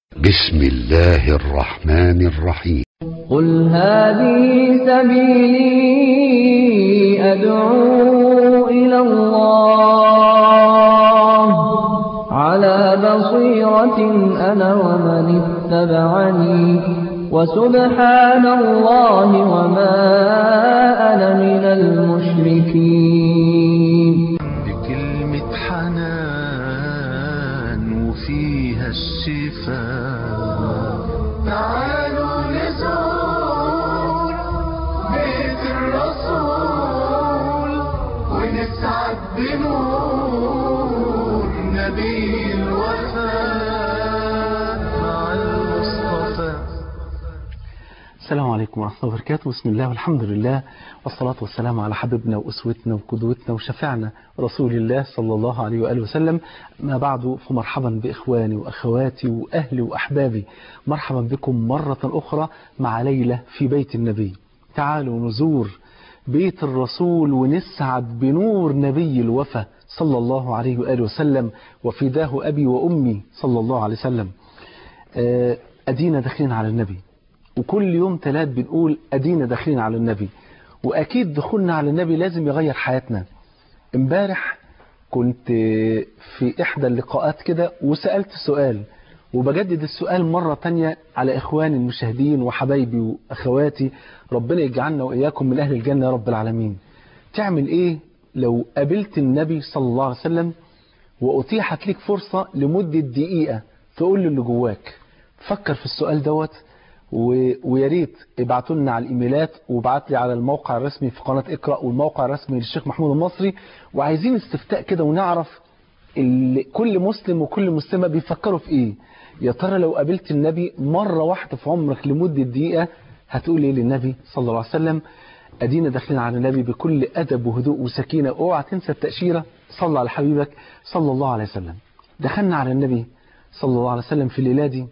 بسم الله الرحمن الرحيم قل هذه سبيلي أدعو إلى الله على بصيرة أنا ومن اتبعني وسبحان الله وما أنا من المشركين بكلمة حنان وفيها الشفاء تعالوا نزور بيت الرسول ونسعد بنور نبي الوفاء مع المصطفى السلام عليكم ورحمة الله وبركاته بسم الله والحمد لله والصلاة والسلام على حبيبنا وأسوتنا وقدوتنا وشفعنا رسول الله صلى الله عليه وآله وسلم ما بعد فمرحبا بإخواني وأخواتي وأهلي وأحبابي مرحبا بكم مرة أخرى مع ليلة في بيت النبي تعالوا نزور بيت الرسول ونسعد بنور نبي الوفا صلى الله عليه وآله وسلم وفداه أبي وأمي صلى الله عليه وسلم آه، أدينا داخلين على النبي وكل يوم تلات بنقول أدينا داخلين على النبي وأكيد دخولنا على النبي لازم يغير حياتنا امبارح كنت في إحدى اللقاءات كده وسألت سؤال وبجدد السؤال مرة تانية على إخواني المشاهدين وحبايبي وأخواتي ربنا يجعلنا وإياكم من أهل الجنة يا رب العالمين تعمل إيه لو قابلت النبي صلى الله عليه وسلم وأتيحت لك فرصة لمدة دقيقة تقول له اللي جواك فكر في السؤال دوت و... ويا ريت ابعتوا لنا على الايميلات وابعت لي على الموقع الرسمي في قناه اقرا والموقع الرسمي للشيخ محمود المصري وعايزين استفتاء كده ونعرف ال... كل مسلم وكل مسلمه بيفكروا في ايه يا ترى لو قابلت النبي مره واحده في عمرك لمده دقيقه هتقول ايه للنبي صلى الله عليه وسلم ادينا داخلين على النبي بكل ادب وهدوء وسكينه اوعى تنسى التاشيره صلى على حبيبك صلى الله عليه وسلم دخلنا على النبي صلى الله عليه وسلم في الليله دي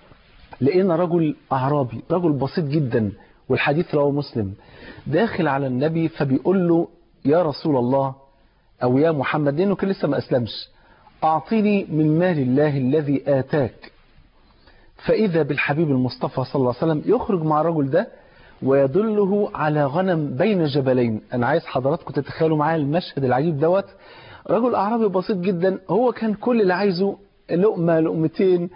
لقينا رجل أعرابي رجل بسيط جدا والحديث رواه مسلم داخل على النبي فبيقول له يا رسول الله أو يا محمد لأنه كان لسه ما أسلمش أعطيني من مال الله الذي آتاك فإذا بالحبيب المصطفى صلى الله عليه وسلم يخرج مع الرجل ده ويدله على غنم بين جبلين أنا عايز حضراتكم تتخيلوا معايا المشهد العجيب دوت رجل أعرابي بسيط جدا هو كان كل اللي عايزه لقمة لقمتين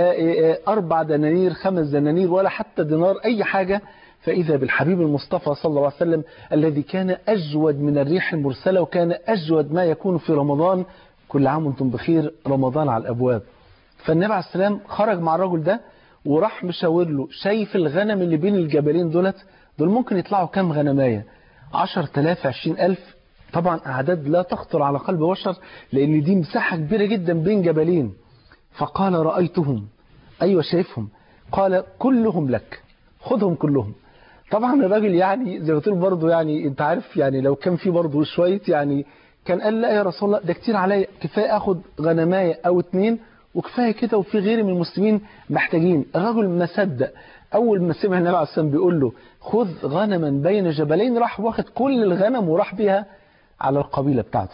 أربع دنانير خمس دنانير ولا حتى دينار أي حاجة فإذا بالحبيب المصطفى صلى الله عليه وسلم الذي كان أجود من الريح المرسلة وكان أجود ما يكون في رمضان كل عام وانتم بخير رمضان على الأبواب فالنبي عليه السلام خرج مع الرجل ده وراح مشاور له شايف الغنم اللي بين الجبلين دولت دول ممكن يطلعوا كام غنماية 10000 20000 طبعا أعداد لا تخطر على قلب بشر لأن دي مساحة كبيرة جدا بين جبلين فقال رأيتهم أيوة شايفهم قال كلهم لك خذهم كلهم طبعا الراجل يعني زي ما تقول برضه يعني انت عارف يعني لو كان في برضه شوية يعني كان قال لا يا رسول الله ده كتير عليا كفاية اخد غنماية او اتنين وكفاية كده وفي غيري من المسلمين محتاجين الراجل ما صدق اول ما سمع النبي عليه الصلاه بيقول له خذ غنما بين جبلين راح واخد كل الغنم وراح بيها على القبيلة بتاعته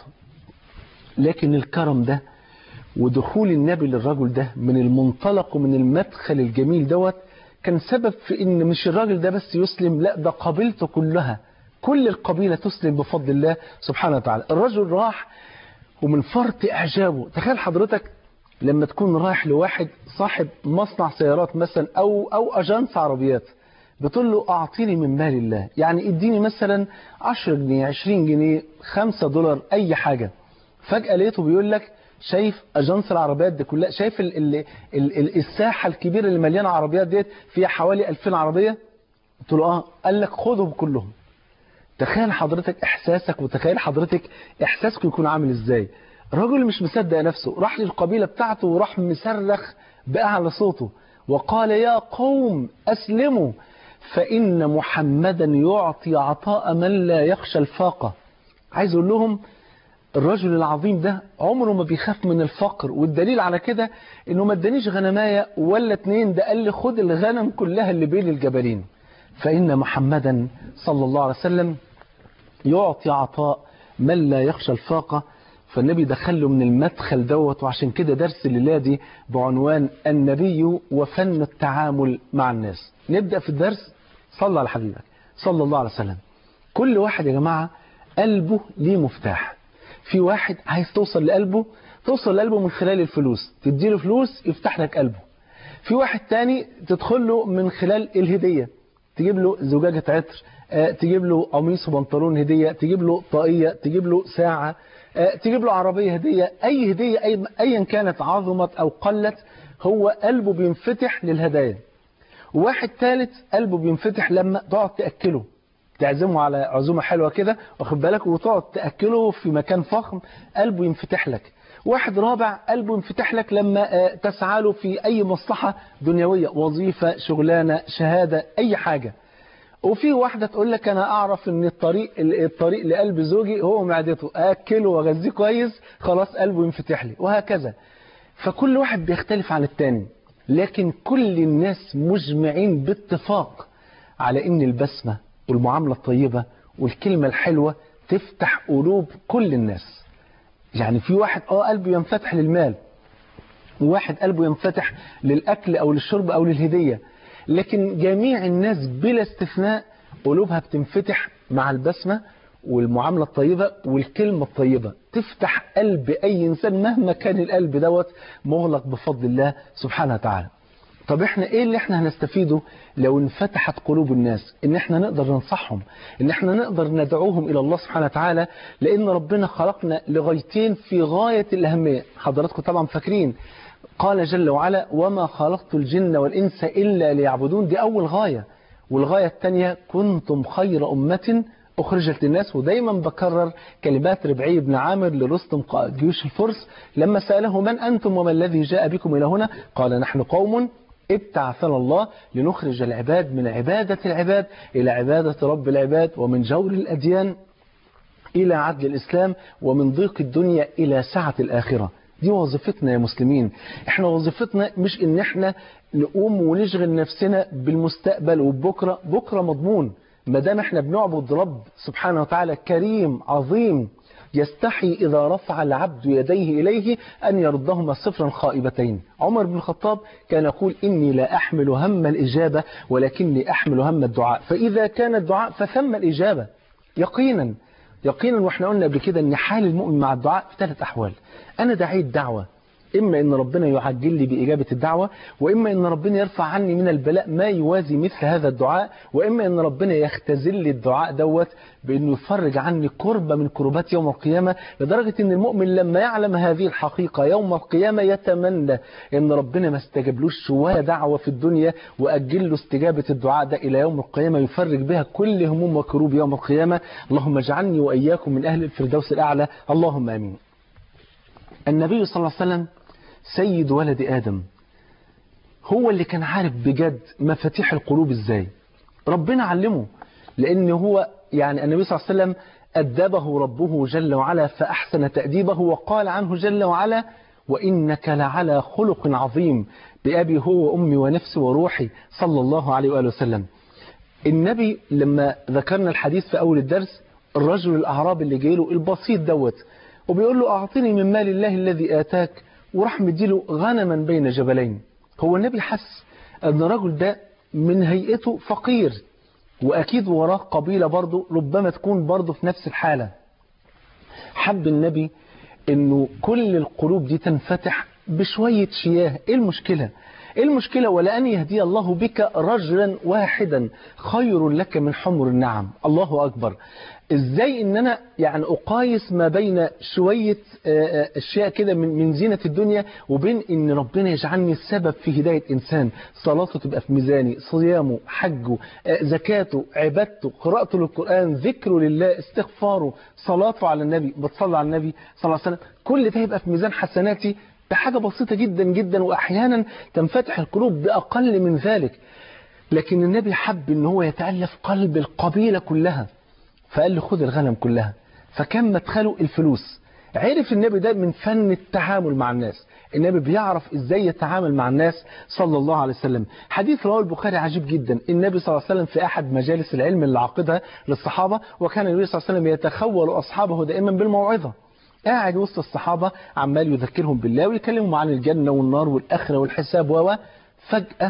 لكن الكرم ده ودخول النبي للرجل ده من المنطلق ومن المدخل الجميل دوت كان سبب في ان مش الراجل ده بس يسلم لا ده قبيلته كلها كل القبيلة تسلم بفضل الله سبحانه وتعالى الرجل راح ومن فرط اعجابه تخيل حضرتك لما تكون رايح لواحد صاحب مصنع سيارات مثلا او او اجانس عربيات بتقول له اعطيني من مال الله يعني اديني مثلا 10 جنيه 20 جنيه 5 دولار اي حاجة فجأة لقيته بيقول لك شايف اجانس العربيات دي كلها شايف ال ال ال ال الساحه الكبيره اللي مليانه عربيات ديت فيها حوالي 2000 عربيه قلت له اه قال لك خدهم كلهم تخيل حضرتك احساسك وتخيل حضرتك احساسك يكون عامل ازاي الراجل مش مصدق نفسه راح للقبيله بتاعته وراح مصرخ باعلى صوته وقال يا قوم اسلموا فان محمدا يعطي عطاء من لا يخشى الفاقه عايز اقول لهم الرجل العظيم ده عمره ما بيخاف من الفقر والدليل على كده انه ما ادانيش غنمايه ولا اتنين ده قال لي خد الغنم كلها اللي بين الجبلين فان محمدا صلى الله عليه وسلم يعطي عطاء من لا يخشى الفاقه فالنبي دخله من المدخل دوت وعشان كده درس الليلة دي بعنوان النبي وفن التعامل مع الناس نبدأ في الدرس صلى على حبيبك صلى الله عليه وسلم كل واحد يا جماعة قلبه ليه مفتاح في واحد عايز توصل لقلبه توصل لقلبه من خلال الفلوس تديله فلوس يفتح لك قلبه في واحد تاني تدخل له من خلال الهدية تجيب له زجاجة عطر آه، تجيب له قميص وبنطلون هدية تجيب له طاقية تجيب له ساعة آه، تجيب له عربية هدية أي هدية أي- أيا كانت عظمت أو قلت هو قلبه بينفتح للهدايا وواحد ثالث قلبه بينفتح لما تقعد تأكله تعزمه على عزومة حلوة كده واخد بالك وتقعد تأكله في مكان فخم قلبه ينفتح لك واحد رابع قلبه ينفتح لك لما آه، تسعى له في أي مصلحة دنيوية وظيفة شغلانة شهادة أي حاجة وفي واحدة تقول لك أنا أعرف إن الطريق الطريق لقلب زوجي هو معدته أكله وأغذيه كويس خلاص قلبه ينفتح لي وهكذا فكل واحد بيختلف عن التاني لكن كل الناس مجمعين باتفاق على إن البسمة والمعاملة الطيبة والكلمة الحلوة تفتح قلوب كل الناس يعني في واحد اه قلبه ينفتح للمال وواحد قلبه ينفتح للأكل أو للشرب أو للهدية لكن جميع الناس بلا استثناء قلوبها بتنفتح مع البسمة والمعاملة الطيبة والكلمة الطيبة تفتح قلب أي إنسان مهما كان القلب دوت مغلق بفضل الله سبحانه وتعالى طب احنا ايه اللي احنا هنستفيده لو انفتحت قلوب الناس ان احنا نقدر ننصحهم ان احنا نقدر ندعوهم الى الله سبحانه وتعالى لان ربنا خلقنا لغايتين في غاية الاهمية حضراتكم طبعا فاكرين قال جل وعلا وما خلقت الجن والانس الا ليعبدون دي اول غاية والغاية الثانية كنتم خير امة أخرجت للناس ودايما بكرر كلمات ربعي بن عامر لرستم قائد جيوش الفرس لما سأله من أنتم وما الذي جاء بكم إلى هنا قال نحن قوم ابتعثنا الله لنخرج العباد من عبادة العباد إلى عبادة رب العباد ومن جور الأديان إلى عدل الإسلام ومن ضيق الدنيا إلى سعة الآخرة دي وظيفتنا يا مسلمين احنا وظيفتنا مش ان احنا نقوم ونشغل نفسنا بالمستقبل وبكرة بكرة مضمون ما دام احنا بنعبد رب سبحانه وتعالى كريم عظيم يستحي إذا رفع العبد يديه إليه أن يردهما صفرا خائبتين عمر بن الخطاب كان يقول إني لا أحمل هم الإجابة ولكني أحمل هم الدعاء فإذا كان الدعاء فثم الإجابة يقينا يقينا واحنا قلنا قبل كده ان حال المؤمن مع الدعاء في ثلاث احوال انا دعيت دعوه اما ان ربنا يعجل لي باجابه الدعوه واما ان ربنا يرفع عني من البلاء ما يوازي مثل هذا الدعاء واما ان ربنا يختزل لي الدعاء دوت بانه يفرج عني كربه من كربات يوم القيامه لدرجه ان المؤمن لما يعلم هذه الحقيقه يوم القيامه يتمنى ان ربنا ما استجابلوش ولا دعوه في الدنيا واجل له استجابه الدعاء ده الى يوم القيامه يفرج بها كل هموم وكروب يوم القيامه اللهم اجعلني واياكم من اهل الفردوس الاعلى اللهم امين النبي صلى الله عليه وسلم سيد ولد آدم هو اللي كان عارف بجد مفاتيح القلوب ازاي ربنا علمه لأن هو يعني النبي صلى الله عليه وسلم أدبه ربه جل وعلا فأحسن تأديبه وقال عنه جل وعلا وإنك لعلى خلق عظيم بأبي هو وأمي ونفسي وروحي صلى الله عليه وآله وسلم النبي لما ذكرنا الحديث في أول الدرس الرجل الأعرابي اللي جايله البسيط دوت وبيقول له أعطني من مال الله الذي آتاك وراح مديله غنما بين جبلين هو النبي حس أن الرجل ده من هيئته فقير وأكيد وراه قبيلة برضه ربما تكون برضه في نفس الحالة حب النبي أنه كل القلوب دي تنفتح بشوية شياه إيه المشكلة إيه المشكلة ولأن يهدي الله بك رجلا واحدا خير لك من حمر النعم الله أكبر ازاي ان انا يعني اقايس ما بين شوية اشياء كده من من زينة الدنيا وبين ان ربنا يجعلني السبب في هداية انسان صلاته تبقى في ميزاني صيامه حجه زكاته عبادته قراءته للقرآن ذكره لله استغفاره صلاته على النبي بتصلي على النبي صلى الله عليه وسلم كل ده يبقى في ميزان حسناتي بحاجة بسيطة جدا جدا واحيانا تنفتح القلوب باقل من ذلك لكن النبي حب ان هو يتألف قلب القبيلة كلها فقال له خد الغنم كلها فكان مدخله الفلوس عرف النبي ده من فن التعامل مع الناس النبي بيعرف ازاي يتعامل مع الناس صلى الله عليه وسلم حديث رواه البخاري عجيب جدا النبي صلى الله عليه وسلم في احد مجالس العلم اللي عقدها للصحابه وكان النبي صلى الله عليه وسلم يتخول اصحابه دائما بالموعظه قاعد وسط الصحابة عمال يذكرهم بالله ويكلمهم عن الجنة والنار والآخرة والحساب و فجأة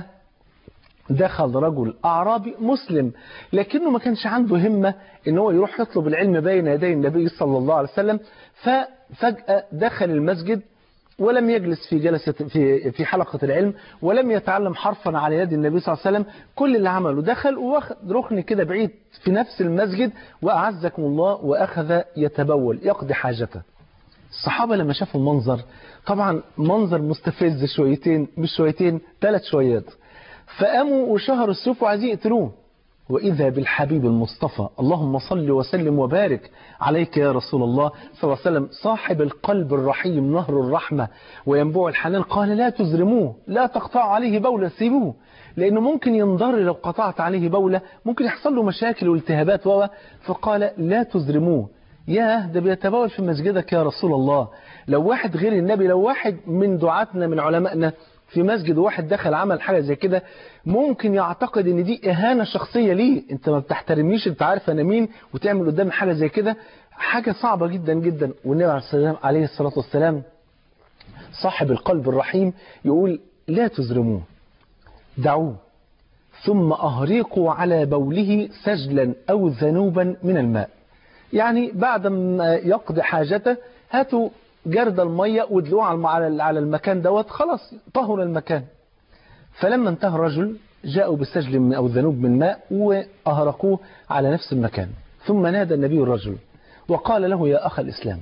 دخل رجل أعرابي مسلم لكنه ما كانش عنده همة ان هو يروح يطلب العلم بين يدي النبي صلى الله عليه وسلم ففجأة دخل المسجد ولم يجلس في جلسة في في حلقة العلم ولم يتعلم حرفا على يد النبي صلى الله عليه وسلم كل اللي عمله دخل واخد ركن كده بعيد في نفس المسجد وأعزكم الله وأخذ يتبول يقضي حاجته الصحابة لما شافوا المنظر طبعا منظر مستفز شويتين مش شويتين ثلاث شويات فقاموا وشهروا السيوف وعايزين يقتلوه وإذا بالحبيب المصطفى اللهم صل وسلم وبارك عليك يا رسول الله صلى الله عليه وسلم صاحب القلب الرحيم نهر الرحمة وينبوع الحنان قال لا تزرموه لا تقطعوا عليه بولة سيبوه لأنه ممكن ينضر لو قطعت عليه بولة ممكن يحصل له مشاكل والتهابات و فقال لا تزرموه ياه ده بيتبول في مسجدك يا رسول الله لو واحد غير النبي لو واحد من دعاتنا من علمائنا في مسجد واحد دخل عمل حاجة زي كده ممكن يعتقد ان دي اهانة شخصية ليه انت ما بتحترمنيش انت عارف انا مين وتعمل قدامي حاجة زي كده حاجة صعبة جدا جدا والنبي عليه السلام عليه الصلاة والسلام صاحب القلب الرحيم يقول لا تزرموه دعوه ثم أهريقوا على بوله سجلا أو ذنوبا من الماء يعني بعد ما يقضي حاجته هاتوا جرد المية وادلوه على على المكان دوت خلاص طهر المكان فلما انتهى الرجل جاءوا بسجل من أو ذنوب من ماء وأهرقوه على نفس المكان ثم نادى النبي الرجل وقال له يا أخ الإسلام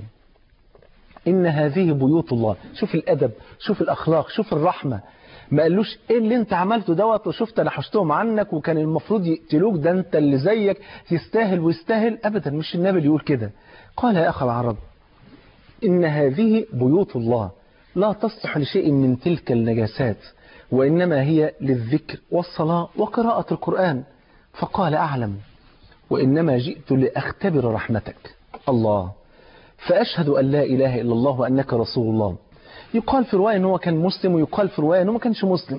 إن هذه بيوت الله شوف الأدب شوف الأخلاق شوف الرحمة ما قالوش ايه اللي انت عملته دوت وشفت انا حشتهم عنك وكان المفروض يقتلوك ده انت اللي زيك يستاهل ويستاهل ابدا مش النبي اللي يقول كده قال يا اخ العرب ان هذه بيوت الله لا تصلح لشيء من تلك النجاسات وانما هي للذكر والصلاة وقراءة القرآن فقال اعلم وانما جئت لاختبر رحمتك الله فاشهد ان لا اله الا الله وانك رسول الله يقال في رواية أنه كان مسلم ويقال في رواية أنه ما كانش مسلم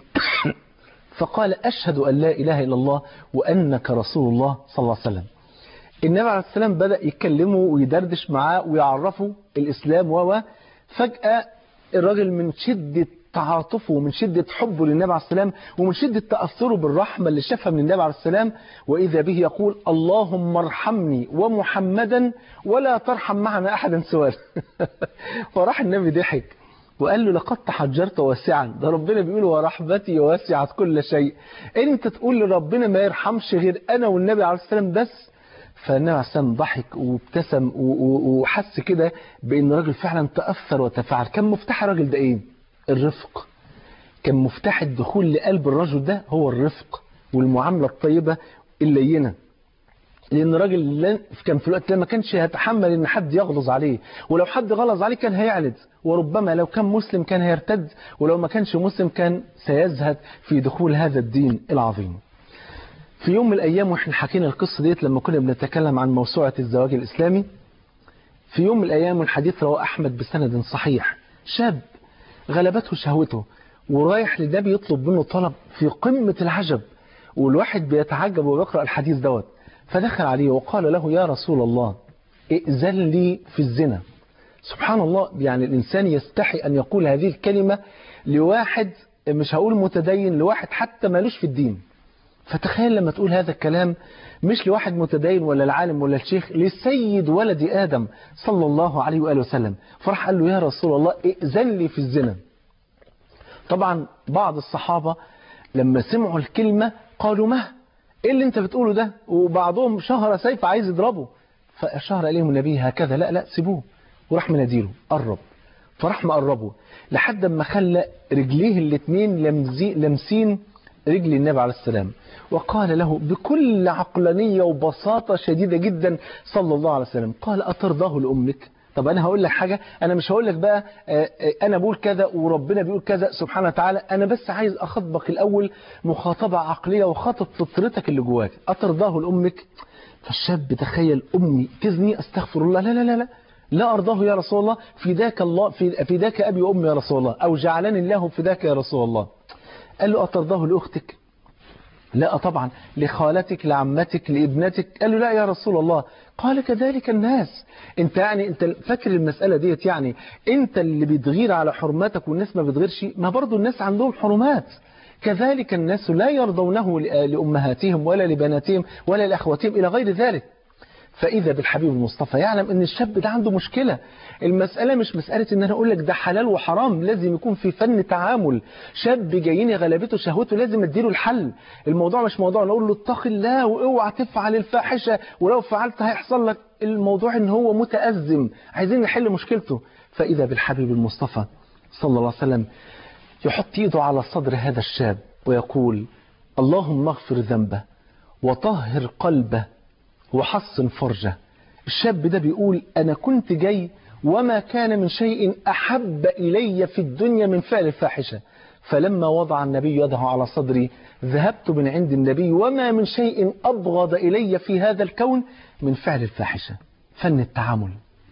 فقال أشهد أن لا إله إلا الله وأنك رسول الله صلى الله عليه وسلم النبي عليه السلام بدأ يكلمه ويدردش معاه ويعرفه الإسلام و فجأة الراجل من شدة تعاطفه ومن شدة حبه للنبي عليه السلام ومن شدة تأثره بالرحمة اللي شافها من النبي عليه السلام وإذا به يقول اللهم ارحمني ومحمدا ولا ترحم معنا أحدا سواه فراح النبي ضحك وقال له لقد تحجرت واسعا ده ربنا بيقول ورحمتي واسعت كل شيء انت تقول لربنا ما يرحمش غير انا والنبي عليه السلام بس فالنبي عليه السلام ضحك وابتسم وحس كده بان الراجل فعلا تاثر وتفاعل كان مفتاح الراجل ده ايه الرفق كان مفتاح الدخول لقلب الرجل ده هو الرفق والمعامله الطيبه اللينه لان الراجل كان في الوقت ده ما كانش هيتحمل ان حد يغلظ عليه ولو حد غلظ عليه كان هيعلد وربما لو كان مسلم كان هيرتد ولو ما كانش مسلم كان سيزهد في دخول هذا الدين العظيم في يوم من الايام واحنا حكينا القصه ديت لما كنا بنتكلم عن موسوعه الزواج الاسلامي في يوم من الايام والحديث رواه احمد بسند صحيح شاب غلبته شهوته ورايح للنبي يطلب منه طلب في قمه العجب والواحد بيتعجب وبيقرا الحديث دوت فدخل عليه وقال له يا رسول الله ائذن لي في الزنا سبحان الله يعني الإنسان يستحي أن يقول هذه الكلمة لواحد مش هقول متدين لواحد حتى مالوش في الدين فتخيل لما تقول هذا الكلام مش لواحد متدين ولا العالم ولا الشيخ لسيد ولد آدم صلى الله عليه وآله وسلم فراح قال له يا رسول الله ائذن لي في الزنا طبعا بعض الصحابة لما سمعوا الكلمة قالوا ما ايه اللي انت بتقوله ده وبعضهم شهر سيف عايز يضربه فشهر عليهم النبي هكذا لا لا سيبوه وراح مناديله قرب فراح مقربه لحد ما خلى رجليه الاثنين لمسين رجل النبي عليه السلام وقال له بكل عقلانية وبساطة شديدة جدا صلى الله عليه وسلم قال أترضاه لأمك طب أنا هقول لك حاجة أنا مش هقول لك بقى أنا بقول كذا وربنا بيقول كذا سبحانه وتعالى أنا بس عايز أخاطبك الأول مخاطبة عقلية وخاطب فطرتك اللي جواك أترضاه لأمك فالشاب تخيل أمي تزني أستغفر الله لا لا لا لا لا أرضاه يا رسول الله فداك الله فداك أبي وأمي يا رسول الله أو جعلني الله فداك يا رسول الله قال له أترضاه لأختك لا طبعا لخالتك لعمتك لابنتك قال له لا يا رسول الله قال كذلك الناس انت يعني انت فاكر المسألة ديت يعني انت اللي بتغير على حرماتك والناس ما بتغيرش ما برضو الناس عندهم حرمات كذلك الناس لا يرضونه لأمهاتهم ولا لبناتهم ولا لأخواتهم إلى غير ذلك فإذا بالحبيب المصطفى يعلم أن الشاب ده عنده مشكلة المسألة مش مسألة أن أنا أقول لك ده حلال وحرام لازم يكون في فن تعامل شاب جايين غلبته شهوته لازم أديله الحل الموضوع مش موضوع نقول له اتق الله واوعى تفعل الفاحشة ولو فعلت هيحصل لك الموضوع أن هو متأزم عايزين نحل مشكلته فإذا بالحبيب المصطفى صلى الله عليه وسلم يحط ايده على صدر هذا الشاب ويقول اللهم اغفر ذنبه وطهر قلبه وحصن فرجه الشاب ده بيقول أنا كنت جاي وما كان من شيء أحب إلي في الدنيا من فعل الفاحشة فلما وضع النبي يده على صدري ذهبت من عند النبي وما من شيء أبغض إلي في هذا الكون من فعل الفاحشة فن التعامل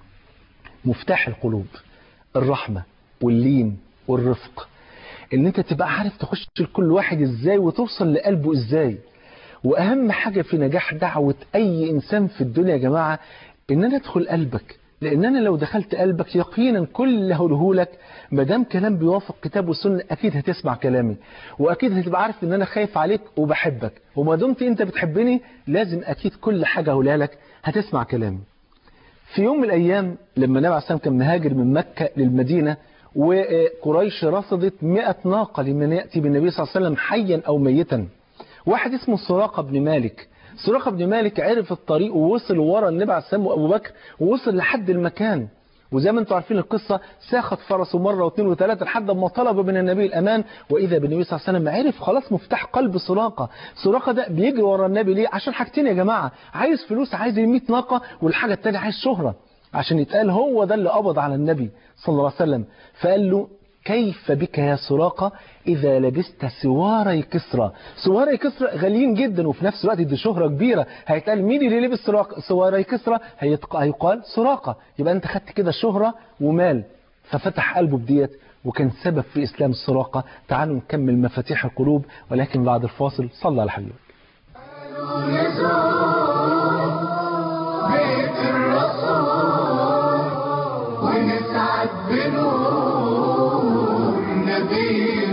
مفتاح القلوب الرحمة واللين والرفق ان انت تبقى عارف تخش لكل واحد ازاي وتوصل لقلبه ازاي واهم حاجة في نجاح دعوة اي انسان في الدنيا يا جماعة ان انا ادخل قلبك لان انا لو دخلت قلبك يقينا كل اللي هقوله لك ما دام كلام بيوافق كتاب والسنه اكيد هتسمع كلامي واكيد هتبقى عارف ان انا خايف عليك وبحبك وما دمت انت بتحبني لازم اكيد كل حاجه هقولها لك هتسمع كلامي في يوم من الايام لما النبي عليه الصلاه والسلام كان مهاجر من مكه للمدينه وقريش رصدت 100 ناقه لمن ياتي بالنبي صلى الله عليه وسلم حيا او ميتا واحد اسمه سراقه بن مالك سراقه بن مالك عرف الطريق ووصل ورا النبي عليه السلام وابو بكر ووصل لحد المكان وزي ما انتم عارفين القصة ساخت فرسه مرة واثنين وثلاثة لحد ما طلب من النبي الأمان وإذا بالنبي صلى الله عليه وسلم عرف خلاص مفتاح قلب سراقة سراقة ده بيجري ورا النبي ليه عشان حاجتين يا جماعة عايز فلوس عايز 100 ناقة والحاجة الثانيه عايز شهرة عشان يتقال هو ده اللي قبض على النبي صلى الله عليه وسلم فقال له كيف بك يا سراقة إذا لبست سواري كسرى سواري كسرى غاليين جدا وفي نفس الوقت دي شهرة كبيرة هيتقال مين اللي لبس سواري كسرى هيقال سراقة يبقى أنت خدت كده شهرة ومال ففتح قلبه بديت وكان سبب في إسلام السراقة تعالوا نكمل مفاتيح القلوب ولكن بعد الفاصل صلى على حبيبك بيت الرسول ونسعد بنور نبي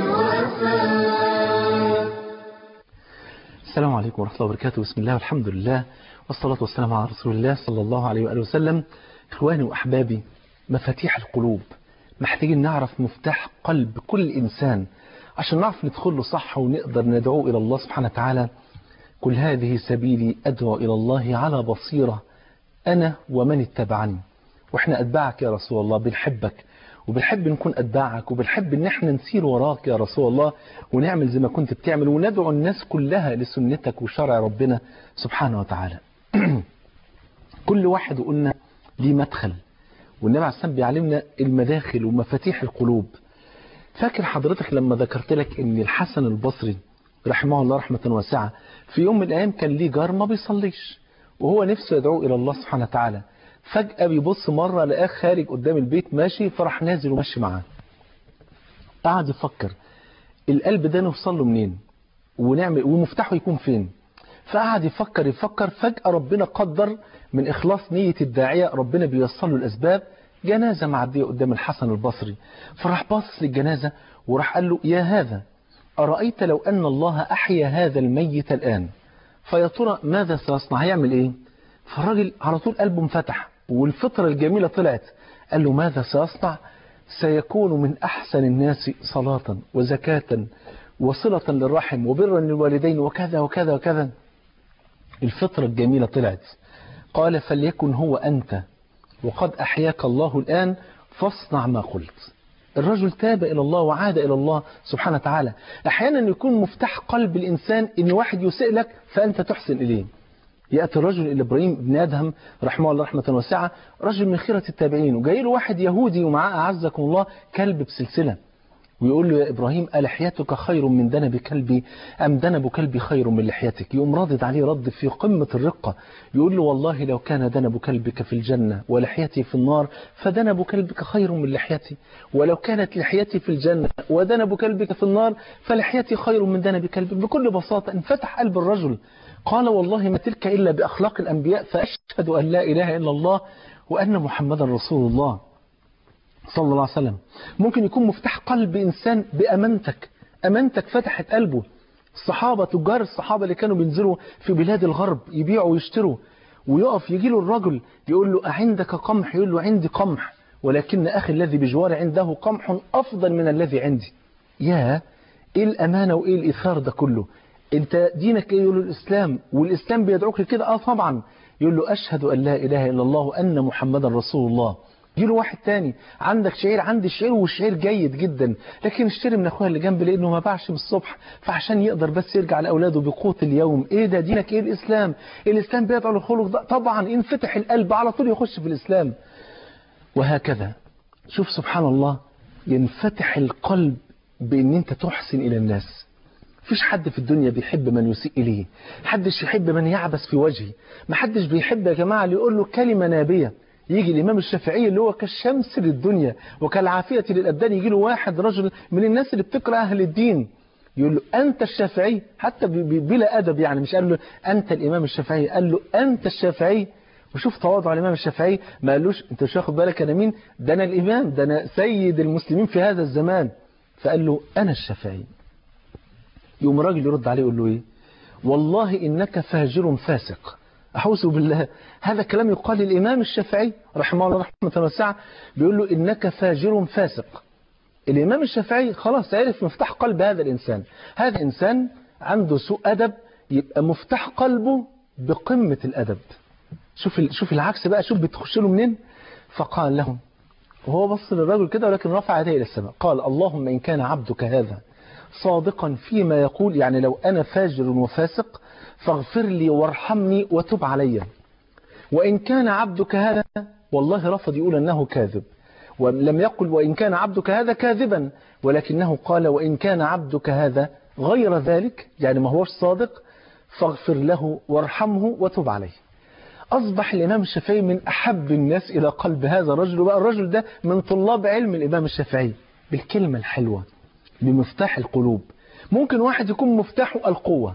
الوفاء السلام عليكم ورحمة الله وبركاته بسم الله والحمد لله والصلاة والسلام على رسول الله صلى الله عليه وآله وسلم إخواني وأحبابي مفاتيح القلوب محتاجين نعرف مفتاح قلب كل إنسان عشان نعرف ندخل له صح ونقدر ندعوه إلى الله سبحانه وتعالى كل هذه سبيلي أدعو إلى الله على بصيرة أنا ومن اتبعني وإحنا أتباعك يا رسول الله بنحبك وبنحب نكون أتباعك وبنحب إن إحنا نسير وراك يا رسول الله ونعمل زي ما كنت بتعمل وندعو الناس كلها لسنتك وشرع ربنا سبحانه وتعالى كل واحد قلنا ليه مدخل والنبي عليه السلام بيعلمنا المداخل ومفاتيح القلوب فاكر حضرتك لما ذكرت لك ان الحسن البصري رحمه الله رحمة واسعة في يوم من الأيام كان ليه جار ما بيصليش وهو نفسه يدعو إلى الله سبحانه وتعالى فجأة بيبص مرة لقاه خارج قدام البيت ماشي فراح نازل وماشي معاه قعد يفكر القلب ده نوصل له منين ونعمل ومفتاحه يكون فين فقعد يفكر يفكر فجأة ربنا قدر من إخلاص نية الداعية ربنا بيوصل له الأسباب جنازة معدية قدام الحسن البصري فراح باصص للجنازة وراح قال له يا هذا أرأيت لو أن الله أحيا هذا الميت الآن فيا ترى ماذا سيصنع هيعمل إيه فالراجل على طول قلبه انفتح والفطرة الجميلة طلعت قال له ماذا سيصنع سيكون من أحسن الناس صلاة وزكاة وصلة للرحم وبرا للوالدين وكذا وكذا وكذا الفطرة الجميلة طلعت قال فليكن هو أنت وقد أحياك الله الآن فاصنع ما قلت الرجل تاب إلى الله وعاد إلى الله سبحانه وتعالى أحيانا يكون مفتاح قلب الإنسان إن واحد يسئ لك فأنت تحسن إليه يأتي الرجل إلى إبراهيم بن أدهم رحمه الله رحمة واسعة رجل من خيرة التابعين وجاي له واحد يهودي ومعاه أعزكم الله كلب بسلسلة ويقول له يا إبراهيم ألحيتك خير من دنب كلبي أم دنب كلبي خير من لحيتك يقوم رادد عليه رد في قمة الرقة يقول له والله لو كان دنب كلبك في الجنة ولحيتي في النار فدنب كلبك خير من لحيتي ولو كانت لحيتي في الجنة ودنب كلبك في النار فلحيتي خير من دنب كلبك بكل بساطة انفتح قلب الرجل قال والله ما تلك إلا بأخلاق الأنبياء فأشهد أن لا إله إلا الله وأن محمدا رسول الله صلى الله عليه وسلم ممكن يكون مفتاح قلب إنسان بأمانتك أمانتك فتحت قلبه الصحابة تجار الصحابة اللي كانوا بينزلوا في بلاد الغرب يبيعوا ويشتروا ويقف يجي له الرجل يقول له أعندك قمح يقول له عندي قمح ولكن أخي الذي بجواري عنده قمح أفضل من الذي عندي يا إيه الأمانة وإيه الإثار ده كله أنت دينك إيه يقول له الإسلام والإسلام بيدعوك لكده آه طبعا يقول له أشهد أن لا إله إلا الله وأن محمدا رسول الله يجي له واحد تاني عندك شعير عندي شعير والشعير جيد جدا لكن اشتري من اخويا اللي جنبي لانه ما باعش من الصبح فعشان يقدر بس يرجع لاولاده بقوت اليوم ايه ده دينك ايه الاسلام الاسلام بيدعو للخلق ده طبعا ينفتح القلب على طول يخش في الاسلام وهكذا شوف سبحان الله ينفتح القلب بان انت تحسن الى الناس مفيش حد في الدنيا بيحب من يسيء إليه محدش يحب من يعبس في وجهه محدش بيحب يا جماعة اللي يقول له كلمة نابية يجي الإمام الشافعي اللي هو كالشمس للدنيا وكالعافية للأبدان يجي له واحد رجل من الناس اللي بتقرأ أهل الدين يقول له أنت الشافعي حتى بلا أدب يعني مش قال له أنت الإمام الشافعي قال له أنت الشافعي وشوف تواضع الإمام الشافعي ما قالوش أنت مش واخد بالك أنا مين ده أنا الإمام ده أنا سيد المسلمين في هذا الزمان فقال له أنا الشافعي يوم الراجل يرد عليه يقول له إيه والله إنك فاجر فاسق أحوذ بالله هذا كلام يقال للإمام الشافعي رحمه الله رحمة واسعة بيقول له إنك فاجر فاسق الإمام الشافعي خلاص عرف مفتاح قلب هذا الإنسان هذا الإنسان عنده سوء أدب يبقى مفتاح قلبه بقمة الأدب شوف شوف العكس بقى شوف بتخش له منين فقال له وهو بص للرجل كده ولكن رفع يديه إلى السماء قال اللهم إن كان عبدك هذا صادقا فيما يقول يعني لو أنا فاجر وفاسق فاغفر لي وارحمني وتب علي وإن كان عبدك هذا والله رفض يقول أنه كاذب ولم يقل وإن كان عبدك هذا كاذبا ولكنه قال وإن كان عبدك هذا غير ذلك يعني ما هوش صادق فاغفر له وارحمه وتب عليه أصبح الإمام الشافعي من أحب الناس إلى قلب هذا الرجل وبقى الرجل ده من طلاب علم الإمام الشافعي بالكلمة الحلوة بمفتاح القلوب ممكن واحد يكون مفتاحه القوة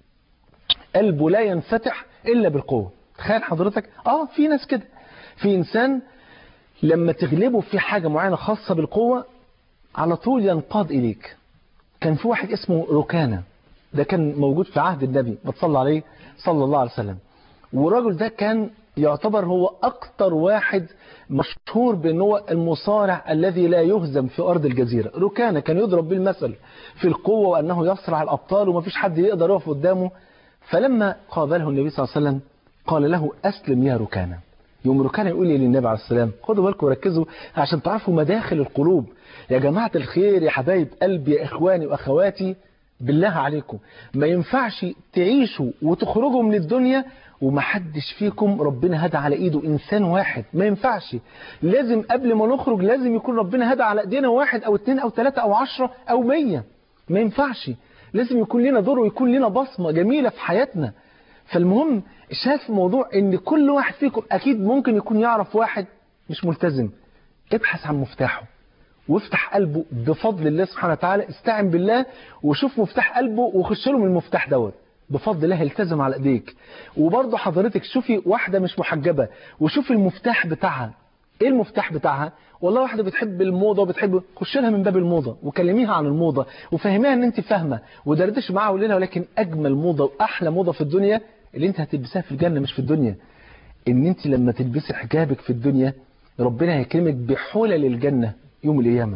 قلبه لا ينفتح إلا بالقوة تخيل حضرتك آه في ناس كده في إنسان لما تغلبه في حاجة معينة خاصة بالقوة على طول ينقاد إليك كان في واحد اسمه ركانة ده كان موجود في عهد النبي ما تصلى عليه صلى الله عليه وسلم والراجل ده كان يعتبر هو أكتر واحد مشهور بأنه هو المصارع الذي لا يهزم في أرض الجزيرة ركانة كان يضرب بالمثل في القوة وأنه يصرع الأبطال وما فيش حد يقدر يقف قدامه فلما قابله النبي صلى الله عليه وسلم قال له أسلم يا ركانة يوم ركانة يقول لي للنبي عليه السلام خدوا بالكم وركزوا عشان تعرفوا مداخل القلوب يا جماعة الخير يا حبايب قلبي يا إخواني وأخواتي بالله عليكم ما ينفعش تعيشوا وتخرجوا من الدنيا ومحدش فيكم ربنا هدى على ايده انسان واحد ما ينفعش لازم قبل ما نخرج لازم يكون ربنا هدى على ايدينا واحد او اتنين او تلاتة او عشرة او مية ما ينفعش لازم يكون لنا دور ويكون لنا بصمة جميلة في حياتنا فالمهم شايف في موضوع ان كل واحد فيكم اكيد ممكن يكون يعرف واحد مش ملتزم ابحث عن مفتاحه وافتح قلبه بفضل الله سبحانه وتعالى استعن بالله وشوف مفتاح قلبه وخش له من المفتاح دوت بفضل الله التزم على ايديك وبرضه حضرتك شوفي واحدة مش محجبة وشوفي المفتاح بتاعها ايه المفتاح بتاعها والله واحدة بتحب الموضة وبتحب خش لها من باب الموضة وكلميها عن الموضة وفهميها ان انت فاهمة ودردش معاها وقولي لها ولكن اجمل موضة واحلى موضة في الدنيا اللي انت هتلبسها في الجنة مش في الدنيا ان انت لما تلبسي حجابك في الدنيا ربنا هيكرمك بحلل الجنة يوم القيامة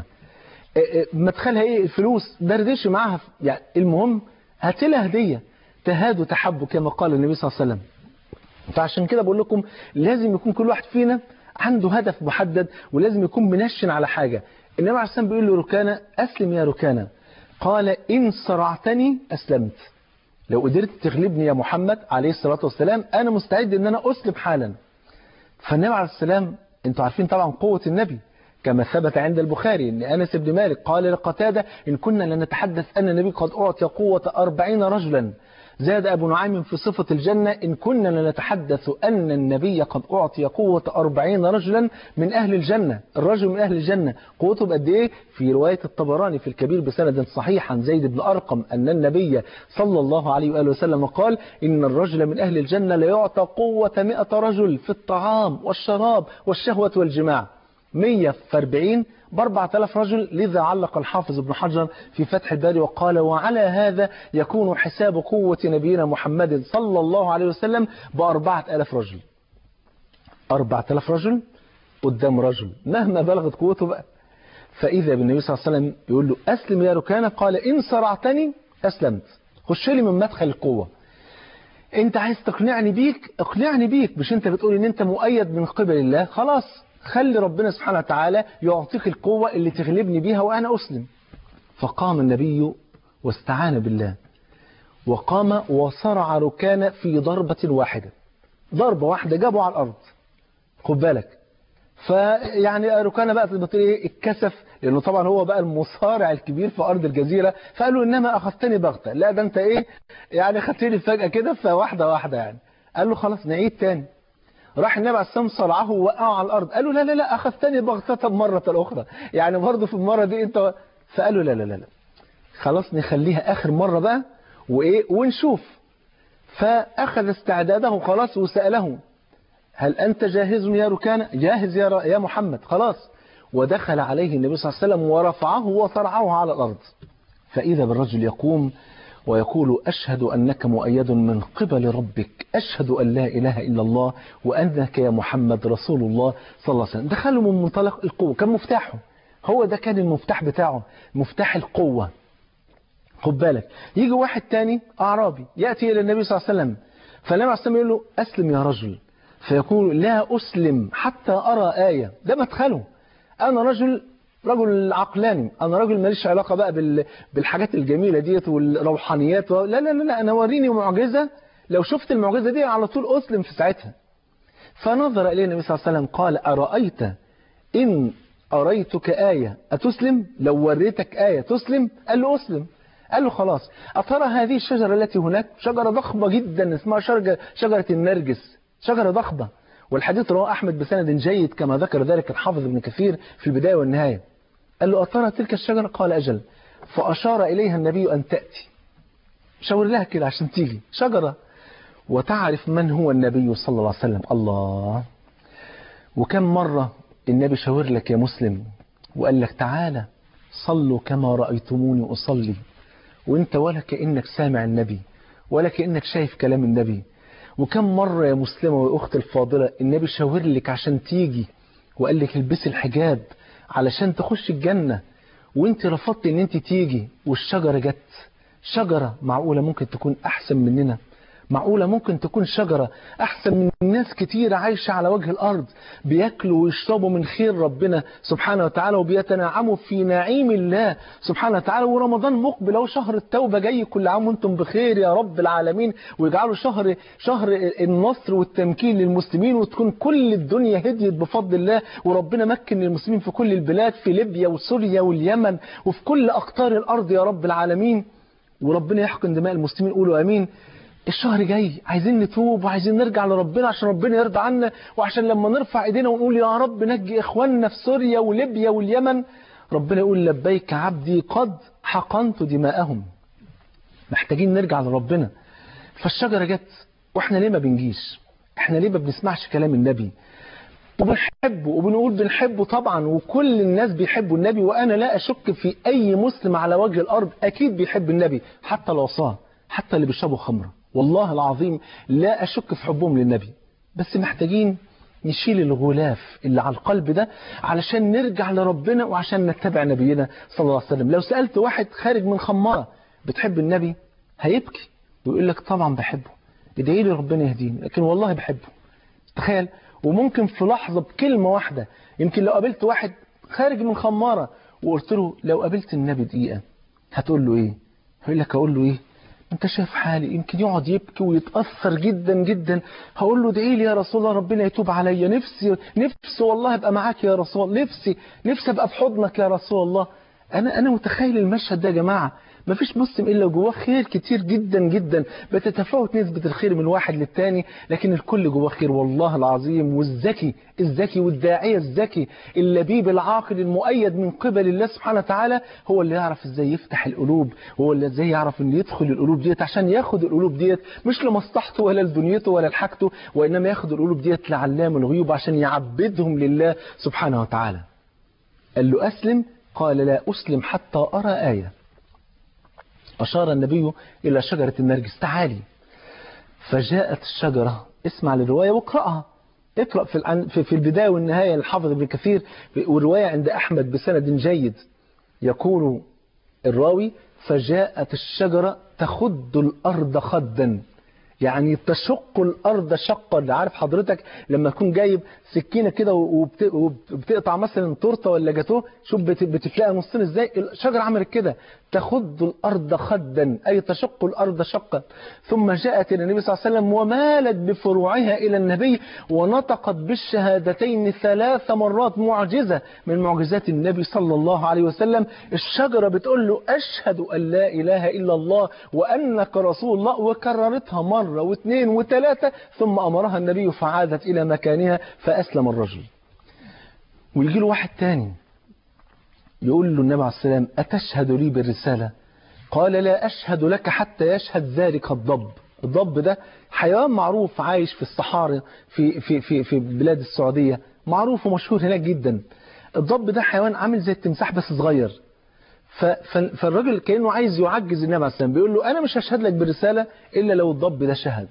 مدخلها ايه الفلوس دردش معاها يعني المهم هات لها هديه تهاد وتحب كما قال النبي صلى الله عليه وسلم فعشان كده بقول لكم لازم يكون كل واحد فينا عنده هدف محدد ولازم يكون منشن على حاجة النبي عليه السلام بيقول له ركانة أسلم يا ركانة قال إن صرعتني أسلمت لو قدرت تغلبني يا محمد عليه الصلاة والسلام أنا مستعد إن أنا أسلم حالا فالنبي عليه السلام أنتوا عارفين طبعا قوة النبي كما ثبت عند البخاري أن أنس بن مالك قال لقتادة إن كنا لنتحدث أن النبي قد أعطي قوة أربعين رجلا زاد أبو نعيم في صفة الجنة إن كنا لنتحدث أن النبي قد أعطي قوة أربعين رجلا من أهل الجنة الرجل من أهل الجنة قوته بقد إيه في رواية الطبراني في الكبير بسند صحيح عن زيد بن أرقم أن النبي صلى الله عليه وآله وسلم قال إن الرجل من أهل الجنة ليعطى قوة مئة رجل في الطعام والشراب والشهوة والجماع 140 ب 4000 رجل لذا علق الحافظ ابن حجر في فتح الباري وقال وعلى هذا يكون حساب قوة نبينا محمد صلى الله عليه وسلم ب 4000 رجل 4000 رجل قدام رجل مهما بلغت قوته بقى فإذا بالنبي صلى الله عليه وسلم يقول له أسلم يا ركانة قال إن صرعتني أسلمت خش لي من مدخل القوة انت عايز تقنعني بيك اقنعني بيك مش انت بتقول ان انت مؤيد من قبل الله خلاص خلي ربنا سبحانه وتعالى يعطيك القوة اللي تغلبني بيها وأنا أسلم فقام النبي واستعان بالله وقام وصرع ركان في ضربة واحدة ضربة واحدة جابه على الأرض خد بالك فيعني ركان بقى تقول ايه اتكسف لانه طبعا هو بقى المصارع الكبير في ارض الجزيره فقالوا انما اخذتني بغته لا ده انت ايه يعني خدتني فجاه كده فواحده واحده يعني قال له خلاص نعيد تاني راح النبي عليه السلام صرعه ووقعه على الارض قالوا لا لا لا اخذتني بغته مره اخرى يعني برضه في المره دي انت فقالوا لا لا لا لا خلاص نخليها اخر مره بقى وايه ونشوف فاخذ استعداده خلاص وساله هل انت جاهز يا ركانه جاهز يا يا محمد خلاص ودخل عليه النبي صلى الله عليه وسلم ورفعه وصرعه على الارض فاذا بالرجل يقوم ويقول أشهد أنك مؤيد من قبل ربك أشهد أن لا إله إلا الله وأنك يا محمد رسول الله صلى الله عليه وسلم دخلوا من منطلق القوة كان مفتاحه هو ده كان المفتاح بتاعه مفتاح القوة خد بالك يجي واحد تاني أعرابي يأتي إلى النبي صلى الله عليه وسلم فالنبي عليه الصلاة يقول له أسلم يا رجل فيقول لا أسلم حتى أرى آية ده مدخله أنا رجل رجل عقلاني انا راجل ماليش علاقه بقى بال... بالحاجات الجميله ديت والروحانيات و... لا لا لا لا انا وريني معجزه لو شفت المعجزه دي على طول اسلم في ساعتها فنظر اليه النبي صلى الله عليه وسلم قال ارايت ان اريتك ايه اتسلم لو وريتك ايه تسلم قال له اسلم قال له خلاص أترى هذه الشجرة التي هناك شجرة ضخمة جدا اسمها شجرة, شجرة النرجس شجرة ضخمة والحديث رواه أحمد بسند جيد كما ذكر ذلك الحافظ ابن كثير في البداية والنهاية قال له أترى تلك الشجرة قال أجل فأشار إليها النبي أن تأتي شاور لها كده عشان تيجي شجرة وتعرف من هو النبي صلى الله عليه وسلم الله وكم مرة النبي شاور لك يا مسلم وقال لك تعالى صلوا كما رأيتموني أصلي وانت ولا كأنك سامع النبي ولا كأنك شايف كلام النبي وكم مرة يا مسلمة وأخت الفاضلة النبي شاور لك عشان تيجي وقال لك البسي الحجاب علشان تخش الجنة وانت رفضت ان انت تيجي والشجرة جت شجرة معقولة ممكن تكون احسن مننا معقولة ممكن تكون شجرة أحسن من ناس كتير عايشة على وجه الأرض بياكلوا ويشربوا من خير ربنا سبحانه وتعالى وبيتنعموا في نعيم الله سبحانه وتعالى ورمضان مقبل أهو شهر التوبة جاي كل عام وانتم بخير يا رب العالمين ويجعلوا شهر شهر النصر والتمكين للمسلمين وتكون كل الدنيا هديت بفضل الله وربنا مكن للمسلمين في كل البلاد في ليبيا وسوريا واليمن وفي كل أقطار الأرض يا رب العالمين وربنا يحقن دماء المسلمين قولوا امين الشهر جاي عايزين نتوب وعايزين نرجع لربنا عشان ربنا يرضى عنا وعشان لما نرفع ايدينا ونقول يا رب نجي اخواننا في سوريا وليبيا واليمن ربنا يقول لبيك عبدي قد حقنت دماءهم محتاجين نرجع لربنا فالشجرة جت واحنا ليه ما بنجيش احنا ليه ما بنسمعش كلام النبي وبنحبه وبنقول بنحبه طبعا وكل الناس بيحبوا النبي وانا لا اشك في اي مسلم على وجه الارض اكيد بيحب النبي حتى العصاه حتى اللي بيشربوا خمره والله العظيم لا أشك في حبهم للنبي بس محتاجين نشيل الغلاف اللي على القلب ده علشان نرجع لربنا وعشان نتبع نبينا صلى الله عليه وسلم لو سألت واحد خارج من خمارة بتحب النبي هيبكي ويقول لك طبعا بحبه ادعي لي ربنا يهديني لكن والله بحبه تخيل وممكن في لحظة بكلمة واحدة يمكن لو قابلت واحد خارج من خمارة وقلت له لو قابلت النبي دقيقة هتقول له ايه هيقول لك اقول له ايه انت شايف حالي يمكن يقعد يبكي ويتأثر جدا جدا هقول له ادعي لي يا رسول الله ربنا يتوب عليا نفسي نفسي والله ابقى معاك يا رسول الله نفسي نفسي ابقى في حضنك يا رسول الله انا انا متخيل المشهد ده يا جماعه ما فيش مسلم الا جواه خير كتير جدا جدا بتتفاوت نسبه الخير من واحد للتاني لكن الكل جواه خير والله العظيم والذكي الذكي والداعيه الذكي اللبيب العاقل المؤيد من قبل الله سبحانه وتعالى هو اللي يعرف ازاي يفتح القلوب هو اللي ازاي يعرف انه يدخل القلوب ديت عشان ياخد القلوب ديت مش لمصلحته ولا لدنيته ولا لحاجته وانما ياخد القلوب ديت لعلام الغيوب عشان يعبدهم لله سبحانه وتعالى قال له اسلم قال لا اسلم حتى ارى ايه أشار النبي إلى شجرة النرجس تعالي فجاءت الشجرة اسمع للرواية واقرأها اقرأ في, العن... في, في البداية والنهاية الحافظ ابن كثير والرواية عند أحمد بسند جيد يقول الراوي فجاءت الشجرة تخد الأرض خدا يعني تشق الارض شقا عارف حضرتك لما تكون جايب سكينه كده وبت- وبتقطع مثلا تورته ولا جاتوه شوف بت- بتفلقها نصين ازاي الشجره عملت كده تخد الارض خدا اي تشق الارض شقا ثم جاءت الى النبي صلى الله عليه وسلم ومالت بفروعها الى النبي ونطقت بالشهادتين ثلاث مرات معجزه من معجزات النبي صلى الله عليه وسلم الشجره بتقول له اشهد ان لا اله الا الله وانك رسول الله وكررتها مره واثنين وثلاثه ثم امرها النبي فعادت الى مكانها فاسلم الرجل ويجي له واحد تاني يقول له النبي عليه السلام أتشهد لي بالرسالة قال لا أشهد لك حتى يشهد ذلك الضب الضب ده حيوان معروف عايش في الصحاري في, في, في, في بلاد السعودية معروف ومشهور هناك جدا الضب ده حيوان عامل زي التمساح بس صغير ف- ف- فالراجل كأنه عايز يعجز النبي عليه السلام بيقول له أنا مش هشهد لك بالرسالة إلا لو الضب ده شهد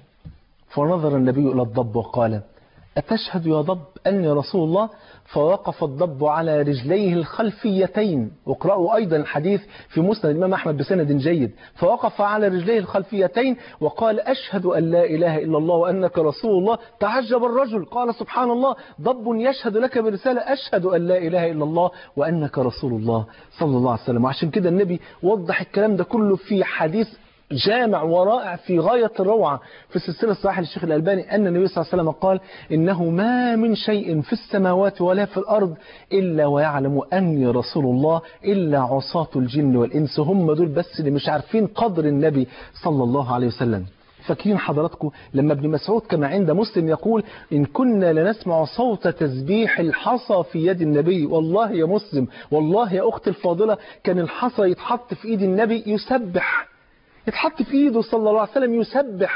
فنظر النبي إلى الضب وقال أتشهد يا ضب أني رسول الله فوقف الضب على رجليه الخلفيتين واقرأوا أيضا الحديث في مسند الإمام أحمد بسند جيد فوقف على رجليه الخلفيتين وقال أشهد أن لا إله إلا الله وأنك رسول الله تعجب الرجل قال سبحان الله ضب يشهد لك برسالة أشهد أن لا إله إلا الله وأنك رسول الله صلى الله عليه وسلم وعشان كده النبي وضح الكلام ده كله في حديث جامع ورائع في غاية الروعة في السلسلة الصحيحة للشيخ الألباني أن النبي صلى الله عليه وسلم قال إنه ما من شيء في السماوات ولا في الأرض إلا ويعلم أني رسول الله إلا عصاة الجن والإنس هم دول بس اللي مش عارفين قدر النبي صلى الله عليه وسلم فاكرين حضراتكم لما ابن مسعود كما عند مسلم يقول إن كنا لنسمع صوت تسبيح الحصى في يد النبي والله يا مسلم والله يا أختي الفاضلة كان الحصى يتحط في إيد النبي يسبح يتحط في ايده صلى الله عليه وسلم يسبح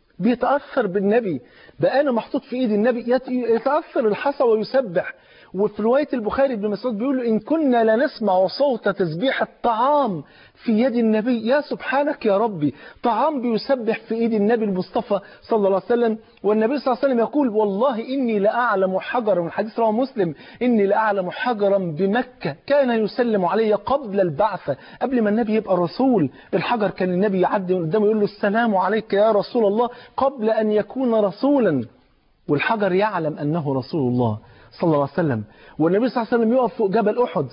بيتأثر بالنبي بقى أنا محطوط في ايد النبي يت- يتأثر الحصى ويسبح وفي رواية البخاري ابن مسعود بيقول له إن كنا لنسمع صوت تسبيح الطعام في يد النبي يا سبحانك يا ربي طعام بيسبح في ايد النبي المصطفى صلى الله عليه وسلم والنبي صلى الله عليه وسلم يقول والله إني لأعلم حجرا من حديث رواه مسلم إني لأعلم حجرا بمكة كان يسلم علي قبل البعثة قبل ما النبي يبقى رسول الحجر كان النبي يعدي من قدامه يقول له السلام عليك يا رسول الله قبل أن يكون رسولا والحجر يعلم أنه رسول الله صلى الله عليه وسلم والنبي صلى الله عليه وسلم يقف فوق جبل أحد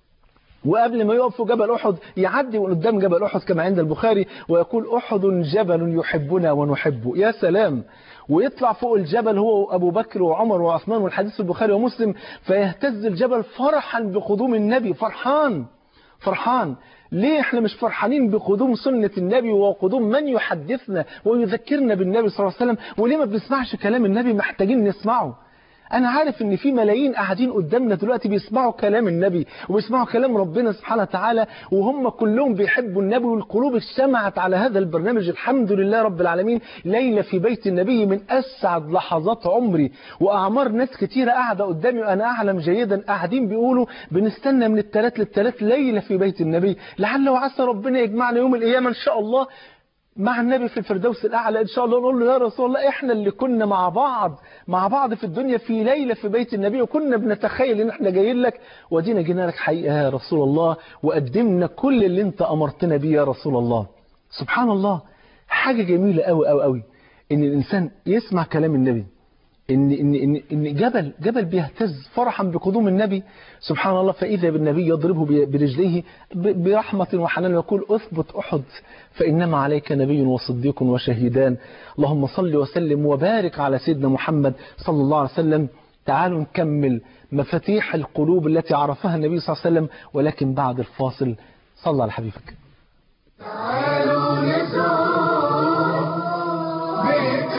وقبل ما يقف فوق جبل أحد يعدي من قدام جبل أحد كما عند البخاري ويقول أحد جبل يحبنا ونحبه يا سلام ويطلع فوق الجبل هو وأبو بكر وعمر وعثمان والحديث في البخاري ومسلم فيهتز الجبل فرحا بقدوم النبي فرحان فرحان ليه احنا مش فرحانين بقدوم سنة النبي وقدوم من يحدثنا ويذكرنا بالنبي صلى الله عليه وسلم وليه ما بنسمعش كلام النبي محتاجين نسمعه انا عارف ان في ملايين قاعدين قدامنا دلوقتي بيسمعوا كلام النبي وبيسمعوا كلام ربنا سبحانه وتعالى وهم كلهم بيحبوا النبي والقلوب اجتمعت على هذا البرنامج الحمد لله رب العالمين ليلة في بيت النبي من اسعد لحظات عمري واعمار ناس كتيرة قاعدة قدامي وانا اعلم جيدا قاعدين بيقولوا بنستنى من الثلاث للثلاث ليلة في بيت النبي لعل وعسى ربنا يجمعنا يوم القيامة ان شاء الله مع النبي في الفردوس الأعلى إن شاء الله نقول له يا رسول الله إحنا اللي كنا مع بعض مع بعض في الدنيا في ليلة في بيت النبي وكنا بنتخيل إن إحنا جايين لك ودينا جينا لك حقيقة يا رسول الله وقدمنا كل اللي أنت أمرتنا بيه يا رسول الله سبحان الله حاجة جميلة أوي أوي أوي إن الإنسان يسمع كلام النبي ان ان ان ان جبل جبل بيهتز فرحا بقدوم النبي سبحان الله فاذا بالنبي يضربه ب- برجليه ب- برحمه وحنان ويقول اثبت احد فانما عليك نبي وصديق وشهيدان اللهم صل وسلم وبارك على سيدنا محمد صلى الله عليه وسلم تعالوا نكمل مفاتيح القلوب التي عرفها النبي صلى الله عليه وسلم ولكن بعد الفاصل صلى على حبيبك تعالوا نزور بيت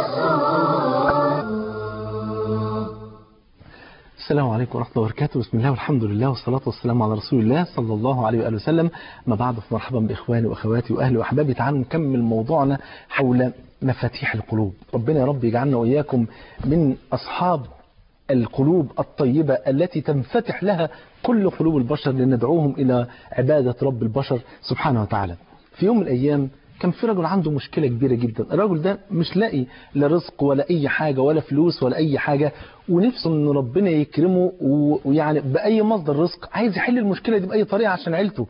الرسول السلام عليكم ورحمة الله وبركاته بسم الله والحمد لله والصلاة والسلام على رسول الله صلى الله عليه وآله وسلم ما بعد فمرحبا بإخواني وأخواتي وأهلي وأحبابي تعالوا نكمل موضوعنا حول مفاتيح القلوب ربنا يا رب يجعلنا وإياكم من أصحاب القلوب الطيبة التي تنفتح لها كل قلوب البشر لندعوهم إلى عبادة رب البشر سبحانه وتعالى في يوم من الأيام كان في رجل عنده مشكلة كبيرة جدا الرجل ده مش لاقي لا رزق ولا أي حاجة ولا فلوس ولا أي حاجة ونفسه ان ربنا يكرمه و- ويعني بأي مصدر رزق عايز يحل المشكلة دي بأي طريقة عشان عيلته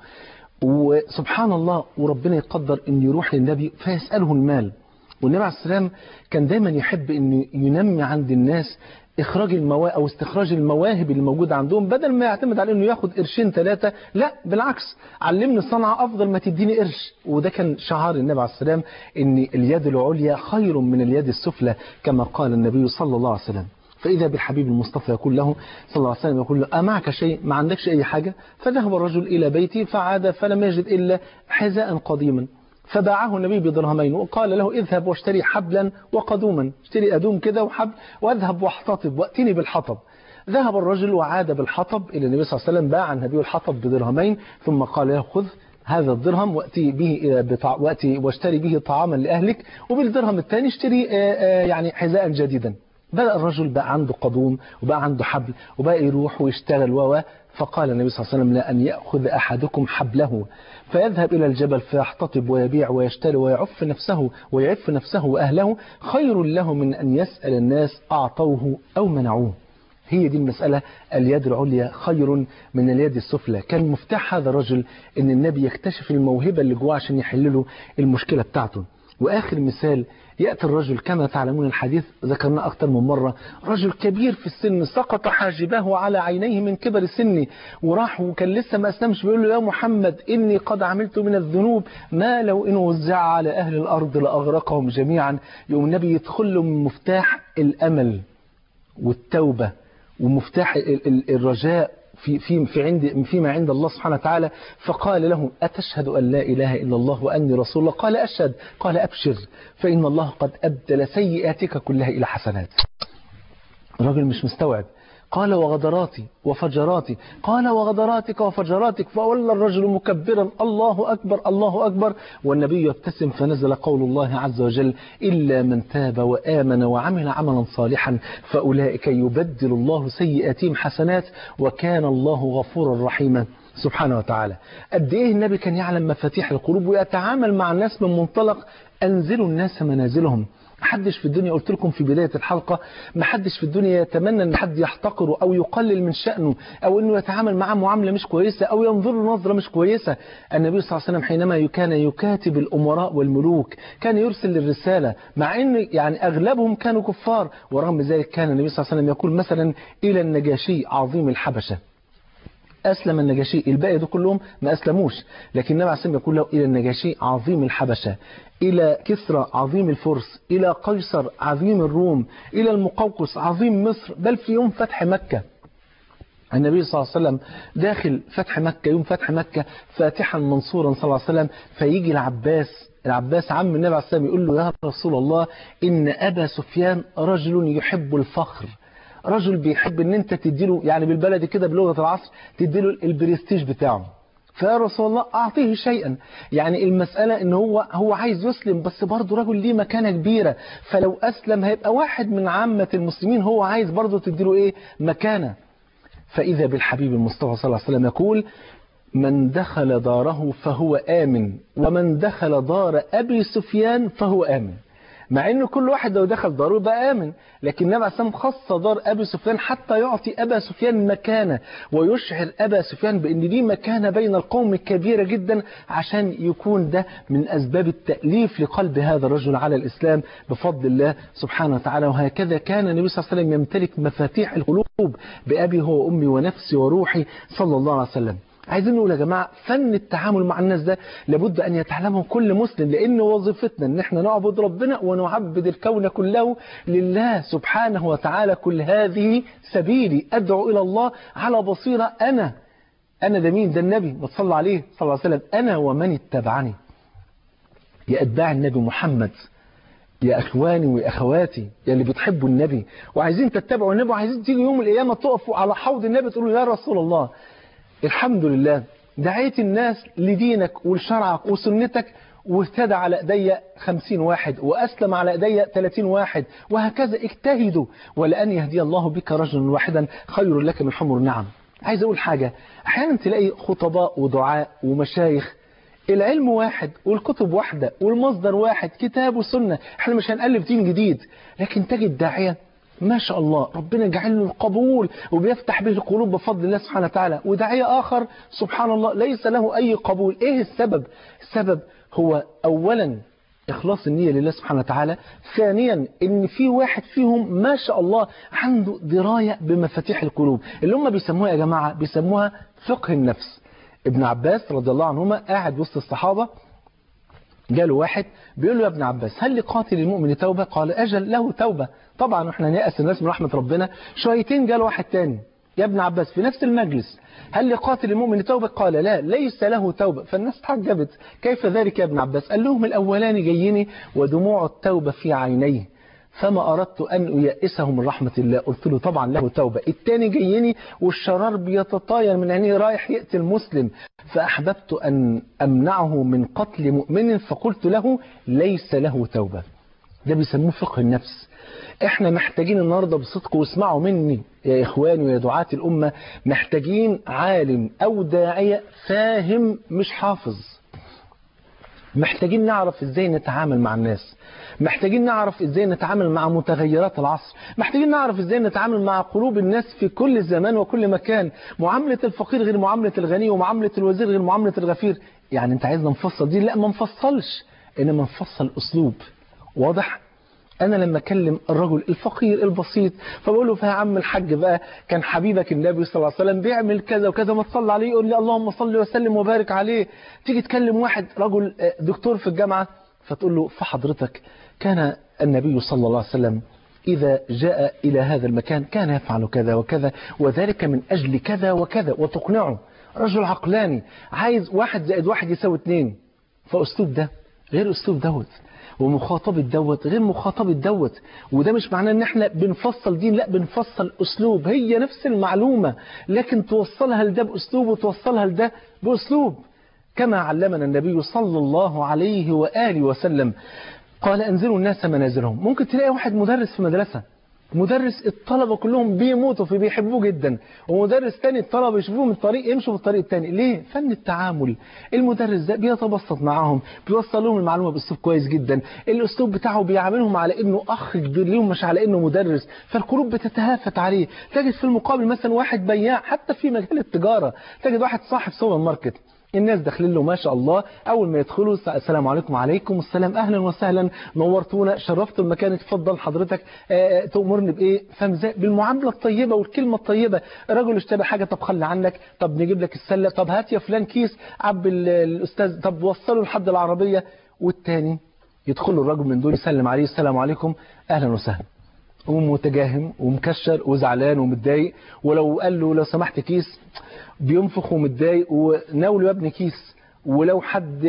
وسبحان الله وربنا يقدر ان يروح للنبي فيسأله المال والنبي عليه السلام كان دايما يحب انه ينمي عند الناس اخراج المواهب او استخراج المواهب اللي موجوده عندهم بدل ما يعتمد على انه ياخد قرشين ثلاثه لا بالعكس علمني الصنعه افضل ما تديني قرش وده كان شعار النبي عليه السلام ان اليد العليا خير من اليد السفلى كما قال النبي صلى الله عليه وسلم فإذا بالحبيب المصطفى يقول له صلى الله عليه وسلم يقول له أمعك شيء ما عندكش أي حاجة فذهب الرجل إلى بيته فعاد فلم يجد إلا حذاء قديما فباعه النبي بدرهمين وقال له اذهب واشتري حبلا وقدوما اشتري أدوم كده وحبل واذهب واحتطب واتني بالحطب ذهب الرجل وعاد بالحطب إلى النبي صلى الله عليه وسلم باع النبي الحطب بدرهمين ثم قال له خذ هذا الدرهم واتي به إلى بطع... واتي واشتري به طعاما لأهلك وبالدرهم الثاني اشتري آه، آه، يعني حذاء جديدا بدأ الرجل بقى عنده قدوم وبقى عنده حبل وبقى يروح ويشتغل و فقال النبي صلى الله عليه وسلم لأن يأخذ أحدكم حبله فيذهب إلى الجبل فيحتطب ويبيع ويشتري ويعف نفسه ويعف نفسه وأهله خير له من أن يسأل الناس أعطوه أو منعوه هي دي المسألة اليد العليا خير من اليد السفلى كان مفتاح هذا الرجل ان النبي يكتشف الموهبة اللي جواه عشان يحل له المشكلة بتاعته وآخر مثال يأتي الرجل كما تعلمون الحديث ذكرنا أكثر من مرة رجل كبير في السن سقط حاجباه على عينيه من كبر سنه وراح وكان لسه ما أسلمش بيقول له يا محمد إني قد عملت من الذنوب ما لو إن وزع على أهل الأرض لأغرقهم جميعا يوم النبي يدخل له من مفتاح الأمل والتوبة ومفتاح ال- ال- الرجاء في في في عند فيما عند الله سبحانه وتعالى فقال له أتشهد أن لا إله إلا الله وأني رسول الله قال أشهد قال أبشر فإن الله قد أبدل سيئاتك كلها إلى حسنات الراجل مش مستوعب قال وغدراتي وفجراتي قال وغدراتك وفجراتك فولى الرجل مكبرا الله أكبر الله أكبر والنبي يبتسم فنزل قول الله عز وجل إلا من تاب وآمن وعمل عملا صالحا فأولئك يبدل الله سيئاتهم حسنات وكان الله غفورا رحيما سبحانه وتعالى قد إيه النبي كان يعلم مفاتيح القلوب ويتعامل مع الناس من منطلق أنزلوا الناس منازلهم محدش في الدنيا قلت لكم في بداية الحلقة محدش في الدنيا يتمنى ان حد يحتقره او يقلل من شأنه او انه يتعامل معاه معاملة مش كويسة او ينظر له نظرة مش كويسة النبي صلى الله عليه وسلم حينما كان يكاتب الامراء والملوك كان يرسل الرسالة مع ان يعني اغلبهم كانوا كفار ورغم ذلك كان النبي صلى الله عليه وسلم يقول مثلا الى النجاشي عظيم الحبشة أسلم النجاشي الباقي دول كلهم ما أسلموش لكن النبي عليه الصلاة والسلام يقول له إلى النجاشي عظيم الحبشة إلى كسرى عظيم الفرس إلى قيصر عظيم الروم إلى المقوقس عظيم مصر بل في يوم فتح مكة النبي صلى الله عليه وسلم داخل فتح مكة يوم فتح مكة فاتحا منصورا صلى الله عليه وسلم فيجي العباس العباس عم النبي عليه الصلاة والسلام يقول له يا رسول الله إن أبا سفيان رجل يحب الفخر رجل بيحب ان انت تديله يعني بالبلدي كده بلغة العصر تديله البرستيج بتاعه فيا رسول الله اعطيه شيئا يعني المسألة ان هو هو عايز يسلم بس برضه رجل ليه مكانة كبيرة فلو اسلم هيبقى واحد من عامة المسلمين هو عايز برضه تديله ايه مكانة فاذا بالحبيب المصطفى صلى الله عليه وسلم يقول من دخل داره فهو آمن ومن دخل دار أبي سفيان فهو آمن مع ان كل واحد لو دخل داره يبقى امن لكن النبي عليه الصلاه والسلام خص دار ابي سفيان حتى يعطي ابا سفيان مكانه ويشعر ابا سفيان بان دي مكانه بين القوم كبيره جدا عشان يكون ده من اسباب التاليف لقلب هذا الرجل على الاسلام بفضل الله سبحانه وتعالى وهكذا كان النبي صلى الله عليه وسلم يمتلك مفاتيح القلوب بابي هو وامي ونفسي وروحي صلى الله عليه وسلم عايزين نقول يا جماعة فن التعامل مع الناس ده لابد أن يتعلمه كل مسلم لأن وظيفتنا أن احنا نعبد ربنا ونعبد الكون كله لله سبحانه وتعالى كل هذه سبيلي أدعو إلى الله على بصيرة أنا أنا ده مين ده النبي وصلى عليه صلى الله عليه وسلم أنا ومن اتبعني يا أتباع النبي محمد يا اخواني واخواتي يا اللي بتحبوا النبي وعايزين تتبعوا النبي وعايزين تيجي يوم القيامه تقفوا على حوض النبي تقولوا يا رسول الله الحمد لله دعيت الناس لدينك ولشرعك وسنتك واهتدى على ايدي خمسين واحد وأسلم على ايدي ثلاثين واحد وهكذا اجتهدوا ولأن يهدي الله بك رجلا واحدا خير لك من حمر نعم عايز أقول حاجة أحيانا تلاقي خطباء ودعاء ومشايخ العلم واحد والكتب واحدة والمصدر واحد كتاب وسنة احنا مش هنألف دين جديد لكن تجد داعية ما شاء الله ربنا جعل له القبول وبيفتح به القلوب بفضل الله سبحانه وتعالى وداعية آخر سبحان الله ليس له أي قبول إيه السبب السبب هو أولا إخلاص النية لله سبحانه وتعالى ثانيا إن في واحد فيهم ما شاء الله عنده دراية بمفاتيح القلوب اللي هم بيسموها يا جماعة بيسموها فقه النفس ابن عباس رضي الله عنهما قاعد وسط الصحابة جاله واحد بيقول له يا ابن عباس هل لقاتل المؤمن توبة قال أجل له توبة طبعا احنا نيأس الناس من رحمة ربنا شويتين جاله واحد تاني يا ابن عباس في نفس المجلس هل لقاتل المؤمن توبة قال لا ليس له توبة فالناس تعجبت كيف ذلك يا ابن عباس قال لهم الأولاني جيني ودموع التوبة في عينيه فما أردت أن أيأسه من رحمة الله قلت له طبعا له توبة التاني جيني والشرار بيتطاير من عينيه رايح يقتل مسلم فأحببت أن أمنعه من قتل مؤمن فقلت له ليس له توبة ده بيسموه فقه النفس احنا محتاجين النهاردة بصدق واسمعوا مني يا إخواني ويا دعاة الأمة محتاجين عالم أو داعية فاهم مش حافظ محتاجين نعرف ازاي نتعامل مع الناس محتاجين نعرف ازاي نتعامل مع متغيرات العصر محتاجين نعرف ازاي نتعامل مع قلوب الناس في كل زمان وكل مكان معاملة الفقير غير معاملة الغني ومعاملة الوزير غير معاملة الغفير يعني انت عايزنا نفصل دي لا ما نفصلش انما نفصل اسلوب واضح انا لما اكلم الرجل الفقير البسيط فبقول له فيا عم الحاج بقى كان حبيبك النبي صلى الله عليه وسلم بيعمل كذا وكذا ما تصلي عليه يقول لي اللهم صل وسلم وبارك عليه تيجي تكلم واحد رجل دكتور في الجامعه فتقول له فحضرتك كان النبي صلى الله عليه وسلم إذا جاء إلى هذا المكان كان يفعل كذا وكذا وذلك من أجل كذا وكذا وتقنعه رجل عقلاني عايز واحد زائد واحد يساوي اتنين فأسلوب ده غير أسلوب دوت ومخاطبة دوت غير مخاطبة دوت وده مش معناه ان احنا بنفصل دين لا بنفصل اسلوب هي نفس المعلومة لكن توصلها لده باسلوب وتوصلها لده باسلوب كما علمنا النبي صلى الله عليه وآله وسلم قال انزلوا الناس منازلهم ممكن تلاقي واحد مدرس في مدرسة مدرس الطلبة كلهم بيموتوا فيه بيحبوه جدا ومدرس تاني الطلبة يشوفوه من الطريق يمشوا في الطريق التاني ليه؟ فن التعامل المدرس ده بيتبسط معاهم بيوصل لهم المعلومة بأسلوب كويس جدا الأسلوب بتاعه بيعاملهم على إنه أخ كبير ليهم مش على إنه مدرس فالقلوب بتتهافت عليه تجد في المقابل مثلا واحد بياع حتى في مجال التجارة تجد واحد صاحب سوبر ماركت الناس داخلين له ما شاء الله اول ما يدخلوا السلام عليكم وعليكم السلام اهلا وسهلا نورتونا شرفتوا المكان اتفضل حضرتك آه تامرني بايه فاهم بالمعامله الطيبه والكلمه الطيبه الراجل اشترى حاجه طب خلي عنك طب نجيب لك السله طب هات يا فلان كيس عب الاستاذ طب وصله لحد العربيه والتاني يدخل الراجل من دول يسلم عليه السلام عليكم اهلا وسهلا ومتجاهم ومكشر وزعلان ومتضايق ولو قال له لو سمحت كيس بينفخ ومتضايق وناوله يا ابني كيس ولو حد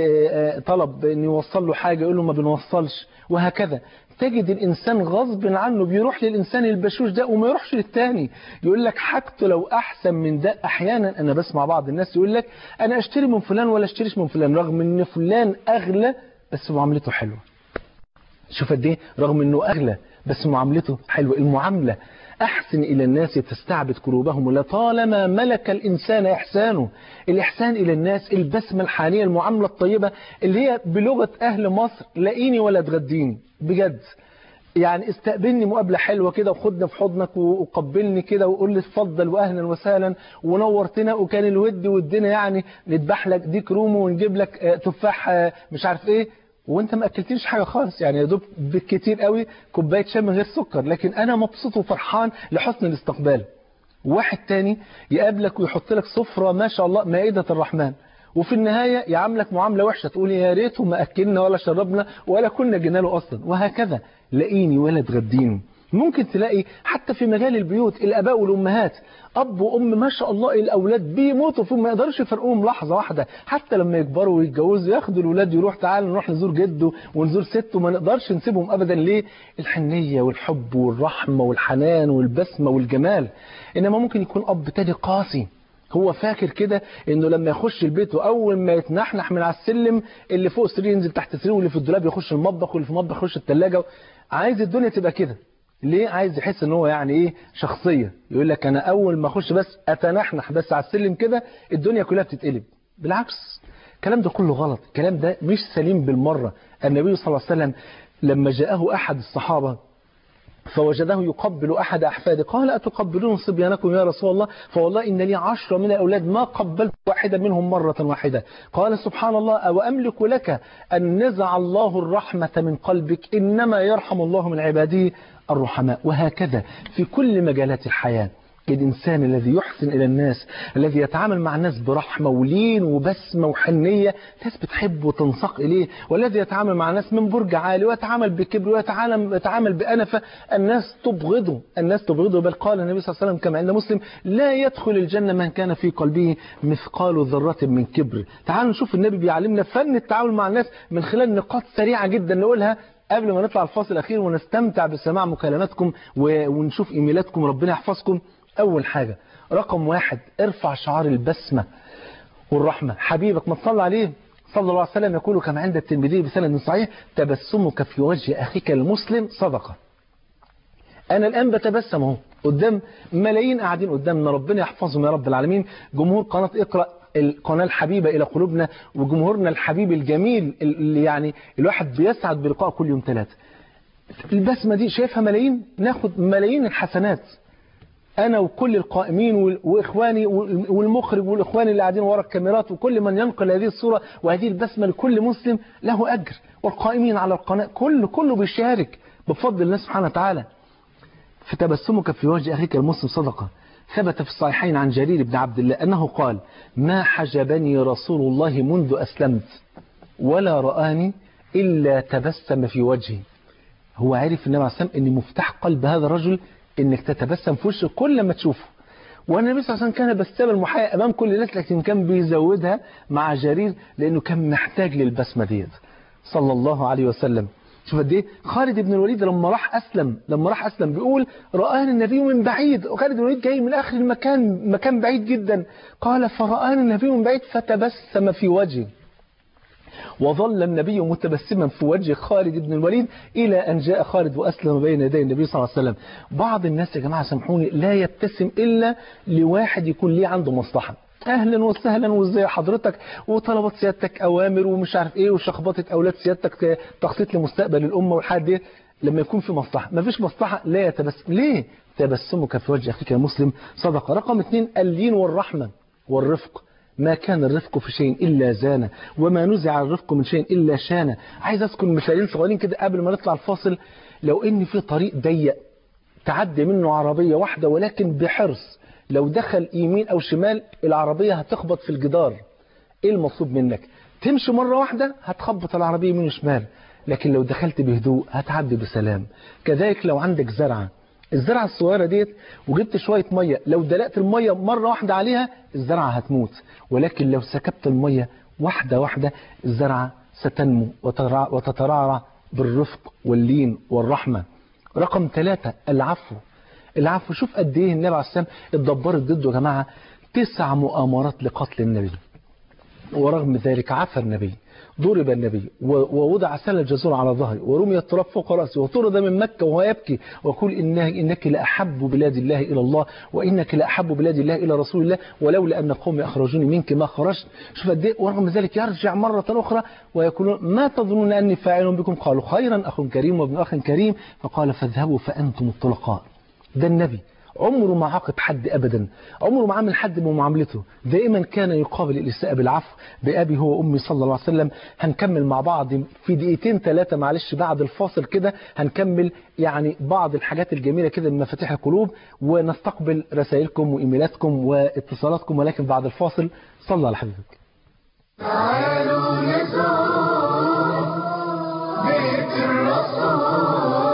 طلب ان يوصل له حاجة يقول له ما بنوصلش وهكذا تجد الإنسان غصب عنه بيروح للإنسان البشوش ده وما يروحش للتاني يقول لك حاجته لو أحسن من ده أحيانا أنا بسمع بعض الناس يقول لك أنا أشتري من فلان ولا أشتريش من فلان رغم أن فلان أغلى بس معاملته حلوة شوف قد ايه رغم أنه أغلى بس معاملته حلوة المعاملة أحسن إلى الناس تستعبد قلوبهم لطالما ملك الإنسان إحسانه الإحسان إلى الناس البسمة الحانية المعاملة الطيبة اللي هي بلغة أهل مصر لاقيني ولا تغديني بجد يعني استقبلني مقابلة حلوة كده وخدنا في حضنك وقبلني كده وقول لي اتفضل واهلا وسهلا ونورتنا وكان الود ودنا يعني نذبح لك ديك رومو ونجيب لك آه، تفاح آه، مش عارف ايه وانت ما اكلتنيش حاجه خالص يعني يا دوب بالكتير قوي كوبايه شاي من غير سكر لكن انا مبسوط وفرحان لحسن الاستقبال واحد تاني يقابلك ويحط لك سفره ما شاء الله مائده الرحمن وفي النهاية يعاملك معاملة وحشة تقول يا ريته ما أكلنا ولا شربنا ولا كنا جينا له أصلا وهكذا لاقيني ولا تغديني ممكن تلاقي حتى في مجال البيوت الآباء والأمهات أب وأم ما شاء الله الأولاد بيموتوا فيهم ما يقدرش يفرقوهم لحظة واحدة حتى لما يكبروا ويتجوزوا ياخدوا الأولاد يروح تعالى نروح نزور جده ونزور سته ما نقدرش نسيبهم أبدا ليه الحنية والحب والرحمة والحنان والبسمة والجمال إنما ممكن يكون أب تاني قاسي هو فاكر كده انه لما يخش البيت واول ما يتنحنح من على السلم اللي فوق السرير ينزل تحت السرير واللي في الدولاب يخش المطبخ واللي في المطبخ يخش الثلاجه عايز الدنيا تبقى كده ليه عايز يحس ان هو يعني ايه شخصيه يقول لك انا اول ما اخش بس اتنحنح بس على السلم كده الدنيا كلها بتتقلب بالعكس الكلام ده كله غلط الكلام ده مش سليم بالمره النبي صلى الله عليه وسلم لما جاءه احد الصحابه فوجده يقبل أحد أحفاده قال أتقبلون صبيانكم يا رسول الله فوالله إن لي عشرة من الأولاد ما قبلت واحدا منهم مرة واحدة قال سبحان الله أو أملك لك أن نزع الله الرحمة من قلبك إنما يرحم الله من عباده الرحماء وهكذا في كل مجالات الحياة الإنسان الذي يحسن إلى الناس الذي يتعامل مع الناس برحمة ولين وبسمة وحنية ناس بتحب وتنساق إليه والذي يتعامل مع الناس من برج عالي ويتعامل بكبر ويتعامل يتعامل بأنفة الناس تبغضه الناس تبغضه بل قال النبي صلى الله عليه وسلم كما عند مسلم لا يدخل الجنة من كان في قلبه مثقال ذرة من كبر تعالوا نشوف النبي بيعلمنا فن التعامل مع الناس من خلال نقاط سريعة جدا نقولها قبل ما نطلع الفاصل الأخير ونستمتع بسماع مكالماتكم و- ونشوف إيميلاتكم ربنا يحفظكم أول حاجة رقم واحد ارفع شعار البسمة والرحمة حبيبك ما تصلى عليه صلى الله عليه وسلم يقول كما عند الترمذي بسند صحيح تبسمك في وجه أخيك المسلم صدقة أنا الآن بتبسم اهو قدام ملايين قاعدين قدامنا ربنا يحفظهم يا رب العالمين جمهور قناة اقرأ القناة الحبيبة إلى قلوبنا وجمهورنا الحبيب الجميل اللي يعني الواحد بيسعد بلقاء كل يوم ثلاثة البسمة دي شايفها ملايين ناخد ملايين الحسنات انا وكل القائمين وال- واخواني وال- والمخرج والاخوان اللي قاعدين ورا الكاميرات وكل من ينقل هذه الصوره وهذه البسمه لكل مسلم له اجر والقائمين على القناه كل كله بيشارك بفضل الله سبحانه وتعالى فتبسمك في وجه اخيك المسلم صدقه ثبت في الصحيحين عن جرير بن عبد الله انه قال ما حجبني رسول الله منذ اسلمت ولا رآني الا تبسم في وجهي هو عارف النبي عليه الصلاه والسلام ان مفتاح قلب هذا الرجل انك تتبسم في وشه كل ما تشوفه والنبي صلى الله عليه وسلم كان بسام المحيا امام كل الناس لكن كان بيزودها مع جرير لانه كان محتاج للبسمه ديت صلى الله عليه وسلم شوف قد ايه خالد بن الوليد لما راح اسلم لما راح اسلم بيقول رآني النبي من بعيد وخالد بن الوليد جاي من اخر المكان مكان بعيد جدا قال فرآني النبي من بعيد فتبسم في وجهي وظل النبي متبسما في وجه خالد بن الوليد إلى أن جاء خالد وأسلم بين يدي النبي صلى الله عليه وسلم بعض الناس يا جماعة سامحوني لا يبتسم إلا لواحد يكون ليه عنده مصلحة اهلا وسهلا وازاي حضرتك وطلبات سيادتك اوامر ومش عارف ايه وشخبطه اولاد سيادتك تخطيط لمستقبل الامه والحاجات دي لما يكون في مصلحه ما فيش مصلحه لا يتبسم ليه تبسمك في وجه اخيك المسلم صدقه رقم اثنين اللين والرحمه والرفق ما كان الرفق في شيء إلا زانه وما نزع الرفق من شيء إلا شانه عايز أذكر مثالين صغيرين كده قبل ما نطلع الفاصل لو إن في طريق ضيق تعدي منه عربية واحدة ولكن بحرص لو دخل يمين أو شمال العربية هتخبط في الجدار إيه المطلوب منك تمشي مرة واحدة هتخبط العربية يمين وشمال لكن لو دخلت بهدوء هتعدي بسلام كذلك لو عندك زرعة الزرعة الصغيرة ديت وجبت شوية مية لو دلقت المية مرة واحدة عليها الزرعة هتموت ولكن لو سكبت المية واحدة واحدة الزرعة ستنمو وترع- وتترعرع بالرفق واللين والرحمة رقم ثلاثة العفو العفو شوف قد ايه النبي عليه السلام اتدبرت ضده يا جماعة تسع مؤامرات لقتل النبي ورغم ذلك عفى النبي ضرب النبي و- ووضع سل الجزور على ظهري ورمي التراب فوق رأسي وطرد من مكة وهو يبكي ويقول إنه إنك لأحب بلاد الله إلى الله وإنك لأحب بلاد الله إلى رسول الله ولولا أن قومي أخرجوني منك ما خرجت شوف قد إيه ورغم ذلك يرجع مرة أخرى ويقولون ما تظنون أني فاعل بكم قالوا خيرا أخ كريم وابن أخ كريم فقال فاذهبوا فأنتم الطلقاء ده النبي عمره ما عاقب حد ابدا عمره ما عامل حد بمعاملته دائما كان يقابل الاساءه بالعفو بابي هو وامي صلى الله عليه وسلم هنكمل مع بعض في دقيقتين ثلاثه معلش بعد الفاصل كده هنكمل يعني بعض الحاجات الجميله كده من مفاتيح القلوب ونستقبل رسائلكم وايميلاتكم واتصالاتكم ولكن بعد الفاصل صلى على حبيبك تعالوا نزور بيت الرسول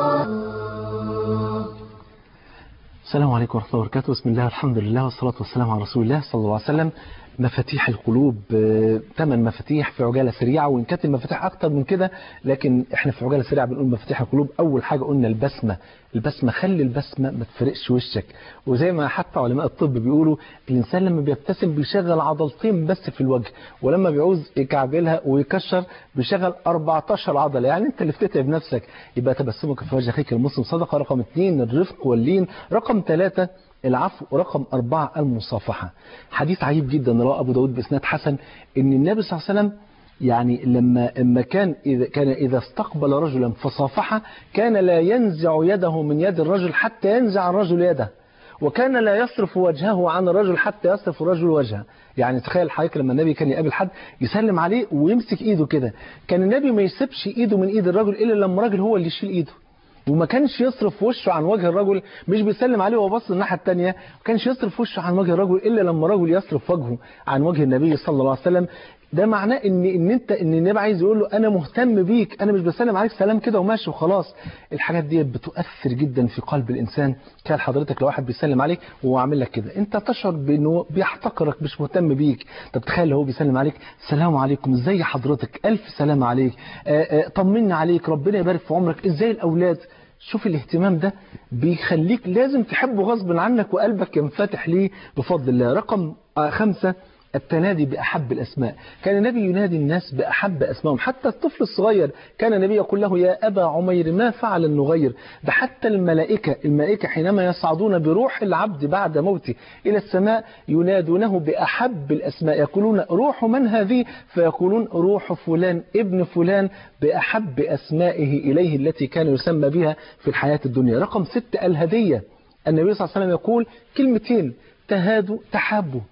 السلام عليكم ورحمة الله وبركاته بسم الله والحمد لله والصلاة والسلام على رسول الله صلى الله عليه وسلم مفاتيح القلوب ثمان مفاتيح في عجالة سريعة وإن كانت المفاتيح أكتر من كده لكن إحنا في عجالة سريعة بنقول مفاتيح القلوب أول حاجة قلنا البسمة البسمة خلي البسمة ما تفرقش وشك وزي ما حتى علماء الطب بيقولوا الإنسان لما بيبتسم بيشغل عضلتين بس في الوجه ولما بيعوز يكعبلها ويكشر بيشغل 14 عضلة يعني أنت اللي بتتعب نفسك يبقى تبسمك في وجه أخيك المسلم صدقة رقم اثنين الرفق واللين رقم ثلاثة العفو رقم أربعة المصافحة حديث عجيب جدا رواه أبو داود بإسناد حسن إن النبي صلى الله عليه وسلم يعني لما لما كان إذا كان إذا استقبل رجلا فصافحه كان لا ينزع يده من يد الرجل حتى ينزع الرجل يده وكان لا يصرف وجهه عن الرجل حتى يصرف الرجل وجهه يعني تخيل حضرتك لما النبي كان يقابل حد يسلم عليه ويمسك ايده كده كان النبي ما يسيبش ايده من ايد الرجل الا لما الراجل هو اللي يشيل ايده وما كانش يصرف وشه عن وجه الرجل مش بيسلم عليه وهو باص الناحيه الثانيه ما كانش يصرف وشه عن وجه الرجل الا لما الرجل يصرف وجهه عن وجه النبي صلى الله عليه وسلم ده معناه ان ان انت ان النبي عايز يقول له انا مهتم بيك انا مش بسلم عليك سلام كده وماشي وخلاص الحاجات دي بتؤثر جدا في قلب الانسان كان حضرتك لو واحد بيسلم عليك وهو عامل لك كده انت تشعر بانه بيحتقرك مش مهتم بيك طب تخيل لو هو بيسلم عليك السلام عليكم ازاي حضرتك الف سلام عليك آآ آآ طمنا عليك ربنا يبارك في عمرك ازاي الاولاد شوف الاهتمام ده بيخليك لازم تحبه غصب عنك وقلبك ينفتح ليه بفضل الله رقم خمسة التنادي بأحب الأسماء كان النبي ينادي الناس بأحب أسمائهم حتى الطفل الصغير كان النبي يقول له يا أبا عمير ما فعل النغير ده حتى الملائكة الملائكة حينما يصعدون بروح العبد بعد موته إلى السماء ينادونه بأحب الأسماء يقولون روح من هذه فيقولون روح فلان ابن فلان بأحب أسمائه إليه التي كان يسمى بها في الحياة الدنيا رقم ستة الهدية النبي صلى الله عليه وسلم يقول كلمتين تهادوا تحابوا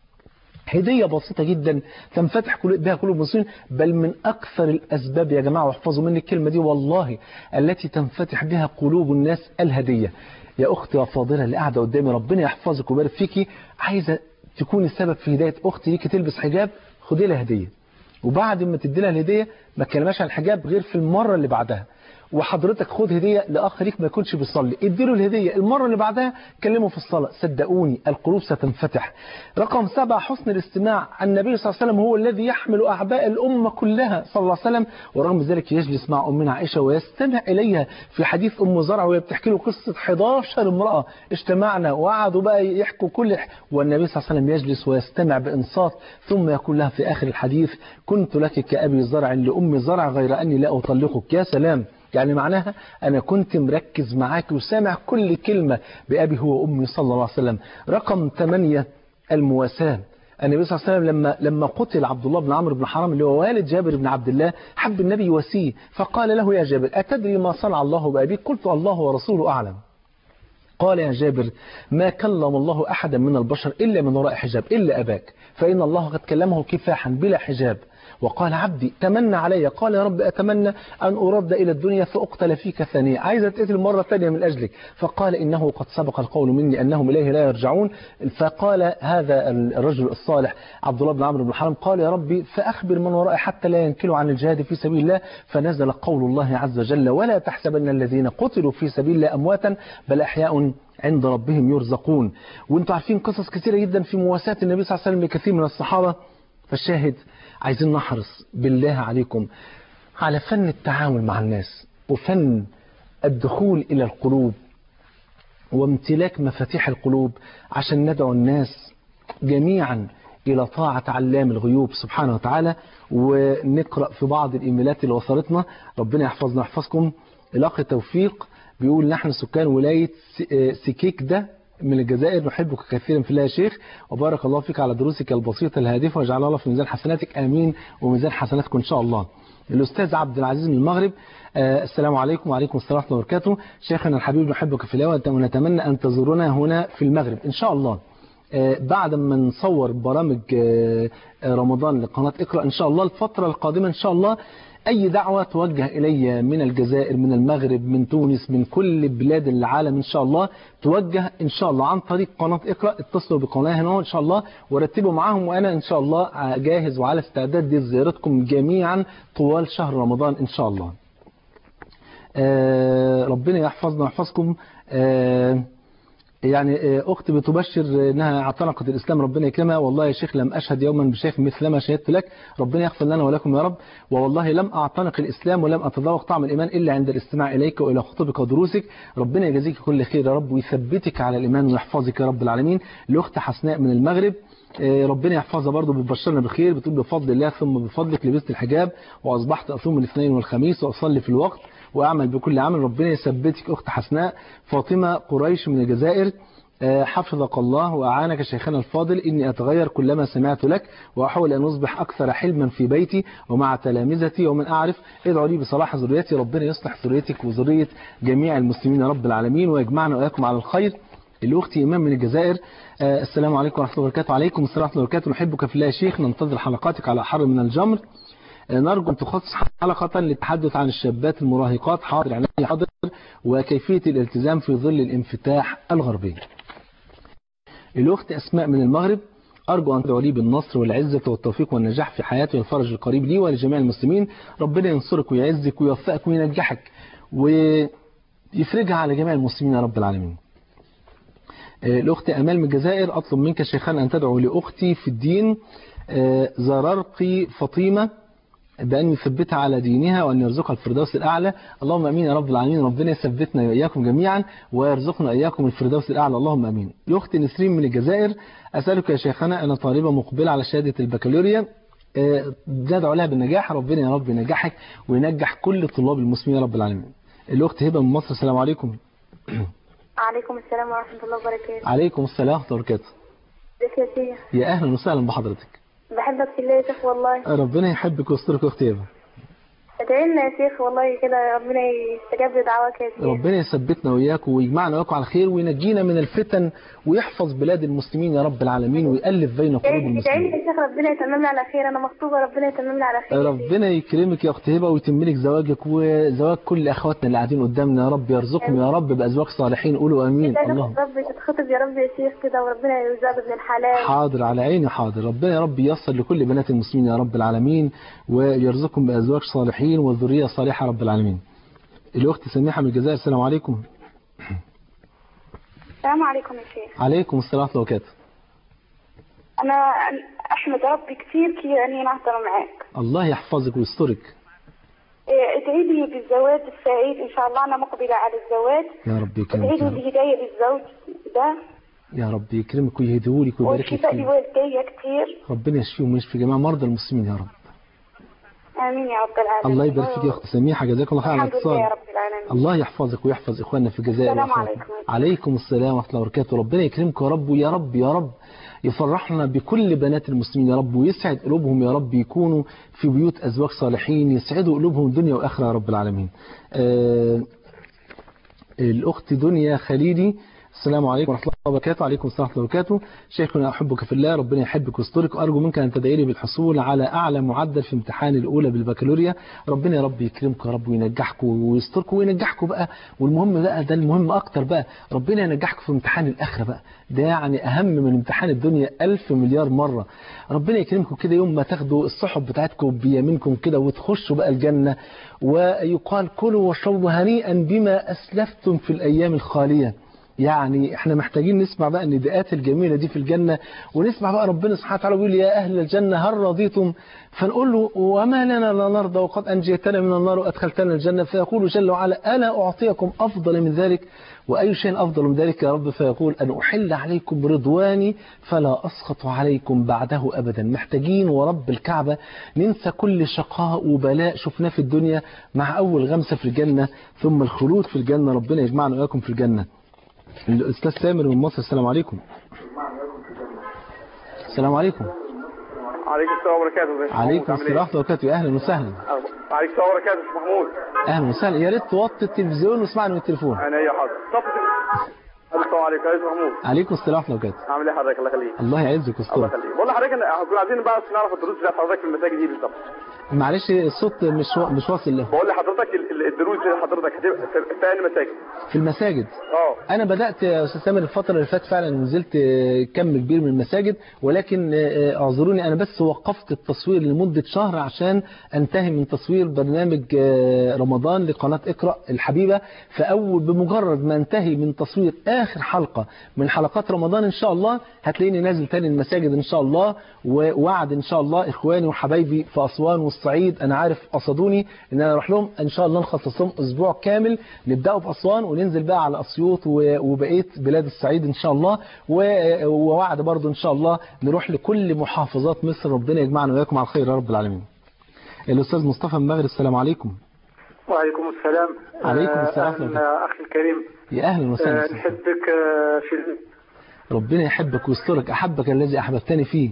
هدية بسيطة جدا تنفتح بها قلوب المسلمين بل من أكثر الأسباب يا جماعة واحفظوا مني الكلمة دي والله التي تنفتح بها قلوب الناس الهدية يا أختي وفاضلة اللي قاعدة قدامي ربنا يحفظك ويبارك فيكي عايزة تكون السبب في هداية أختي ليكي تلبس حجاب خدي لها هدية وبعد ما تدي لها الهدية ما تكلماش عن الحجاب غير في المرة اللي بعدها وحضرتك خد هدية لأخ ليك ما يكونش بيصلي اديله الهدية المرة اللي بعدها كلمه في الصلاة صدقوني القلوب ستنفتح رقم سبعة حسن الاستماع النبي صلى الله عليه وسلم هو الذي يحمل أعباء الأمة كلها صلى الله عليه وسلم ورغم ذلك يجلس مع أمنا عائشة ويستمع إليها في حديث أم زرع وهي بتحكي له قصة 11 امرأة اجتمعنا وقعدوا بقى يحكوا كل والنبي صلى الله عليه وسلم يجلس ويستمع بإنصات ثم يقول لها في آخر الحديث كنت لك كأبي زرع لأم زرع غير أني لا أطلقك يا سلام يعني معناها أنا كنت مركز معاك وسامع كل كلمة بأبي هو وأمي صلى الله عليه وسلم رقم ثمانية المواساة النبي صلى الله عليه وسلم لما لما قتل عبد الله بن عمرو بن حرام اللي هو والد جابر بن عبد الله حب النبي يواسيه فقال له يا جابر أتدري ما صنع الله بأبيك قلت الله ورسوله أعلم قال يا جابر ما كلم الله أحدا من البشر إلا من وراء حجاب إلا أباك فإن الله قد كلمه كفاحا بلا حجاب وقال عبدي تمنى علي قال يا رب أتمنى أن أرد إلى الدنيا فأقتل فيك ثانية عايز أتقتل مرة ثانية من أجلك فقال إنه قد سبق القول مني أنهم إليه لا يرجعون فقال هذا الرجل الصالح عبد الله بن عمرو بن حرام قال يا ربي فأخبر من ورائي حتى لا ينكلوا عن الجهاد في سبيل الله فنزل قول الله عز وجل ولا تحسبن الذين قتلوا في سبيل الله أمواتا بل أحياء عند ربهم يرزقون وانتم عارفين قصص كثيرة جدا في مواساة النبي صلى الله عليه وسلم لكثير من الصحابة فالشاهد عايزين نحرص بالله عليكم على فن التعامل مع الناس وفن الدخول إلى القلوب وامتلاك مفاتيح القلوب عشان ندعو الناس جميعا إلى طاعة علام الغيوب سبحانه وتعالى ونقرأ في بعض الإيميلات اللي وصلتنا ربنا يحفظنا ويحفظكم الأخ توفيق بيقول نحن سكان ولاية سكيك ده من الجزائر نحبك كثيرا في الله يا شيخ وبارك الله فيك على دروسك البسيطة الهادفة وجعل الله في ميزان حسناتك آمين وميزان حسناتكم إن شاء الله الأستاذ عبد العزيز من المغرب آه السلام عليكم وعليكم السلام ورحمة الله وبركاته شيخنا الحبيب نحبك في الله ونتمنى أن تزورنا هنا في المغرب إن شاء الله آه بعد ما نصور برامج آه رمضان لقناة اقرأ إن شاء الله الفترة القادمة إن شاء الله أي دعوة توجه إلي من الجزائر من المغرب من تونس من كل بلاد العالم إن شاء الله توجه إن شاء الله عن طريق قناة اقرأ اتصلوا بقناة هنا إن شاء الله ورتبوا معاهم وأنا إن شاء الله جاهز وعلى استعداد لزيارتكم جميعا طوال شهر رمضان إن شاء الله آه ربنا يحفظنا ويحفظكم آه يعني أختي بتبشر أنها اعتنقت الإسلام ربنا يكرمها والله يا شيخ لم أشهد يوما بشيخ مثل ما شهدت لك ربنا يغفر لنا ولكم يا رب والله لم أعتنق الإسلام ولم أتذوق طعم الإيمان إلا عند الاستماع إليك وإلى خطبك ودروسك ربنا يجازيك كل خير يا رب ويثبتك على الإيمان ويحفظك يا رب العالمين الأخت حسناء من المغرب ربنا يحفظها برضه بتبشرنا بخير بتقول بفضل الله ثم بفضلك لبست الحجاب وأصبحت أصوم الاثنين والخميس وأصلي في الوقت وأعمل بكل عمل ربنا يثبتك أخت حسناء فاطمة قريش من الجزائر حفظك الله وأعانك شيخنا الفاضل إني أتغير كلما سمعت لك وأحاول أن أصبح أكثر حلما في بيتي ومع تلامذتي ومن أعرف ادعوا لي بصلاح ذريتي ربنا يصلح ذريتك وذرية جميع المسلمين يا رب العالمين ويجمعنا وإياكم على الخير الأخت إمام من الجزائر آه السلام عليكم ورحمة الله وبركاته عليكم السلام ورحمة الله وبركاته نحبك في الله يا شيخ ننتظر حلقاتك على حر من الجمر آه نرجو أن تخصص حلقة للتحدث عن الشابات المراهقات حاضر يعني حاضر وكيفية الالتزام في ظل الانفتاح الغربي الأخت أسماء من المغرب أرجو أن تدعو لي بالنصر والعزة والتوفيق والنجاح في حياتي والفرج القريب لي ولجميع المسلمين ربنا ينصرك ويعزك ويوفقك وينجحك ويفرجها على جميع المسلمين يا رب العالمين الأخت أمال من الجزائر أطلب منك شيخان أن تدعو لأختي في الدين زرارقي فاطمة بأن يثبتها على دينها وأن يرزقها الفردوس الأعلى اللهم أمين يا رب العالمين ربنا يثبتنا وإياكم جميعا ويرزقنا إياكم الفردوس الأعلى اللهم أمين الأخت نسرين من الجزائر أسألك يا شيخنا أنا طالبة مقبلة على شهادة البكالوريا ندعو لها بالنجاح ربنا يا رب ينجحك وينجح كل طلاب المسلمين يا رب العالمين الأخت هبة من مصر السلام عليكم عليكم السلام ورحمة الله وبركاته عليكم السلام ورحمة الله وبركاته ازيك يا شيخ يا أهلا وسهلا بحضرتك بحبك في الله يا شيخ والله ربنا يحبك ويسترك يا أختي هبة ادعي لنا يا شيخ والله كده ربنا يستجاب لدعواك يا شيخ ربنا يثبتنا وإياك ويجمعنا وإياكم على خير وينجينا من الفتن ويحفظ بلاد المسلمين يا رب العالمين ويألف بين قلوب ادعي لي المسلمين يا شيخ ربنا يتمم لي على خير انا مخطوبة ربنا يتمم لي على خير يا شيخ. ربنا يكرمك يا اخت هبه ويتم لك زواجك وزواج كل اخواتنا اللي قاعدين قدامنا يا رب يرزقهم يا رب بازواج صالحين قولوا امين كده يا اللهم رب تتخطب يا رب يا شيخ كده وربنا يرزقك ابن الحلال حاضر على عيني حاضر ربنا يا رب ييسر لكل بنات المسلمين يا رب العالمين ويرزقهم بازواج صالحين وذريه صالحه رب العالمين الاخت سميحه من الجزائر السلام عليكم السلام عليكم يا شيخ عليكم السلام ورحمه الله وبركاته انا احمد ربي كثير كثير اني نهضر معاك الله يحفظك ويسترك إيه، ادعي لي بالزواج السعيد ان شاء الله انا مقبلة على الزواج يا رب ادعي يكرمك لي يا رب. بالهداية للزوج ده يا رب يكرمك ويهديهولك ويبارك لك والشفاء فيه لوالدي كثير ربنا يشفيهم ويشفي جميع مرضى المسلمين يا رب امين يا رب العالمين الله يبارك فيك يا اخت سميحه جزاك الله خير على الحمد لله يا الاتصال رب العالمين الله يحفظك ويحفظ اخواننا في الجزائر السلام وأخواتنا. عليكم. عليكم السلام ورحمه الله وبركاته ربنا يكرمكم يا رب ويا رب يا رب يفرحنا بكل بنات المسلمين يا رب ويسعد قلوبهم يا رب يكونوا في بيوت ازواج صالحين يسعدوا قلوبهم دنيا واخره يا رب العالمين آه الاخت دنيا خليلي السلام عليكم ورحمة الله وبركاته عليكم السلام ورحمة الله وبركاته شيخنا أحبك في الله ربنا يحبك ويسترك وأرجو منك أن تدعي لي بالحصول على أعلى معدل في امتحان الأولى بالبكالوريا ربنا يا رب يكرمك يا رب وينجحك ويسترك وينجحك بقى والمهم بقى ده المهم أكتر بقى ربنا ينجحك في امتحان الآخرة بقى ده يعني أهم من امتحان الدنيا ألف مليار مرة ربنا يكرمكم كده يوم ما تاخدوا الصحب بتاعتكم بيمينكم كده وتخشوا بقى الجنة ويقال كلوا واشربوا هنيئا بما أسلفتم في الأيام الخالية يعني احنا محتاجين نسمع بقى النداءات الجميلة دي في الجنة ونسمع بقى ربنا سبحانه وتعالى بيقول يا أهل الجنة هل رضيتم فنقول له وما لنا لا نرضى وقد أنجيتنا من النار وأدخلتنا الجنة فيقول جل وعلا ألا أعطيكم أفضل من ذلك وأي شيء أفضل من ذلك يا رب فيقول أن أحل عليكم رضواني فلا أسخط عليكم بعده أبدا محتاجين ورب الكعبة ننسى كل شقاء وبلاء شفناه في الدنيا مع أول غمسة في الجنة ثم الخلود في الجنة ربنا يجمعنا وإياكم في الجنة الأستاذ سامر من مصر السلام عليكم السلام عليكم عليكم السلام وبركاته عليكم السلام ورحمة الله وبركاته يا أهلا وسهلا عليكم السلام وبركاته يا محمود أهلا وسهلا يا ريت توطي التلفزيون واسمعني من التليفون انا يا حاضر صفت السلام عليكم يا محمود عليكم السلام ورحمة الله وبركاته عامل ايه حضرتك الله يخليك الله يعزك الله ويسترك يخليك والله حضرتك انا كنا عايزين بقى نعرف الدروس بتاعت حضرتك في المساجد دي بالظبط معلش الصوت مش و... مش واصل له بقول لحضرتك ال- ال- الدروس دي حضرتك هتبقى في في أي مساجد في المساجد اه انا بدات يا استاذ سامر الفتره اللي فاتت فعلا نزلت آه، كم كبير من المساجد ولكن آه، اعذروني انا بس وقفت التصوير لمده شهر عشان انتهي من تصوير برنامج آه، رمضان لقناه اقرا الحبيبه فاول بمجرد ما انتهي من تصوير اخر حلقه من حلقات رمضان ان شاء الله هتلاقيني نازل تاني المساجد ان شاء الله ووعد ان شاء الله اخواني وحبايبي في اسوان والصعيد انا عارف قصدوني ان انا اروح لهم ان شاء الله نخصص لهم اسبوع كامل نبداوا في اسوان وننزل بقى على اسيوط و- وبقيه بلاد الصعيد ان شاء الله و- ووعد برضو ان شاء الله نروح لكل محافظات مصر ربنا يجمعنا واياكم على الخير يا رب العالمين الاستاذ مصطفى المغرب السلام عليكم وعليكم السلام عليكم آه، السلام أهلاً، ورحمة آه، أخي الكريم يا اهلا آه، وسهلا فيك. نحبك آه، في ربنا يحبك ويسترك احبك الذي احببتني فيه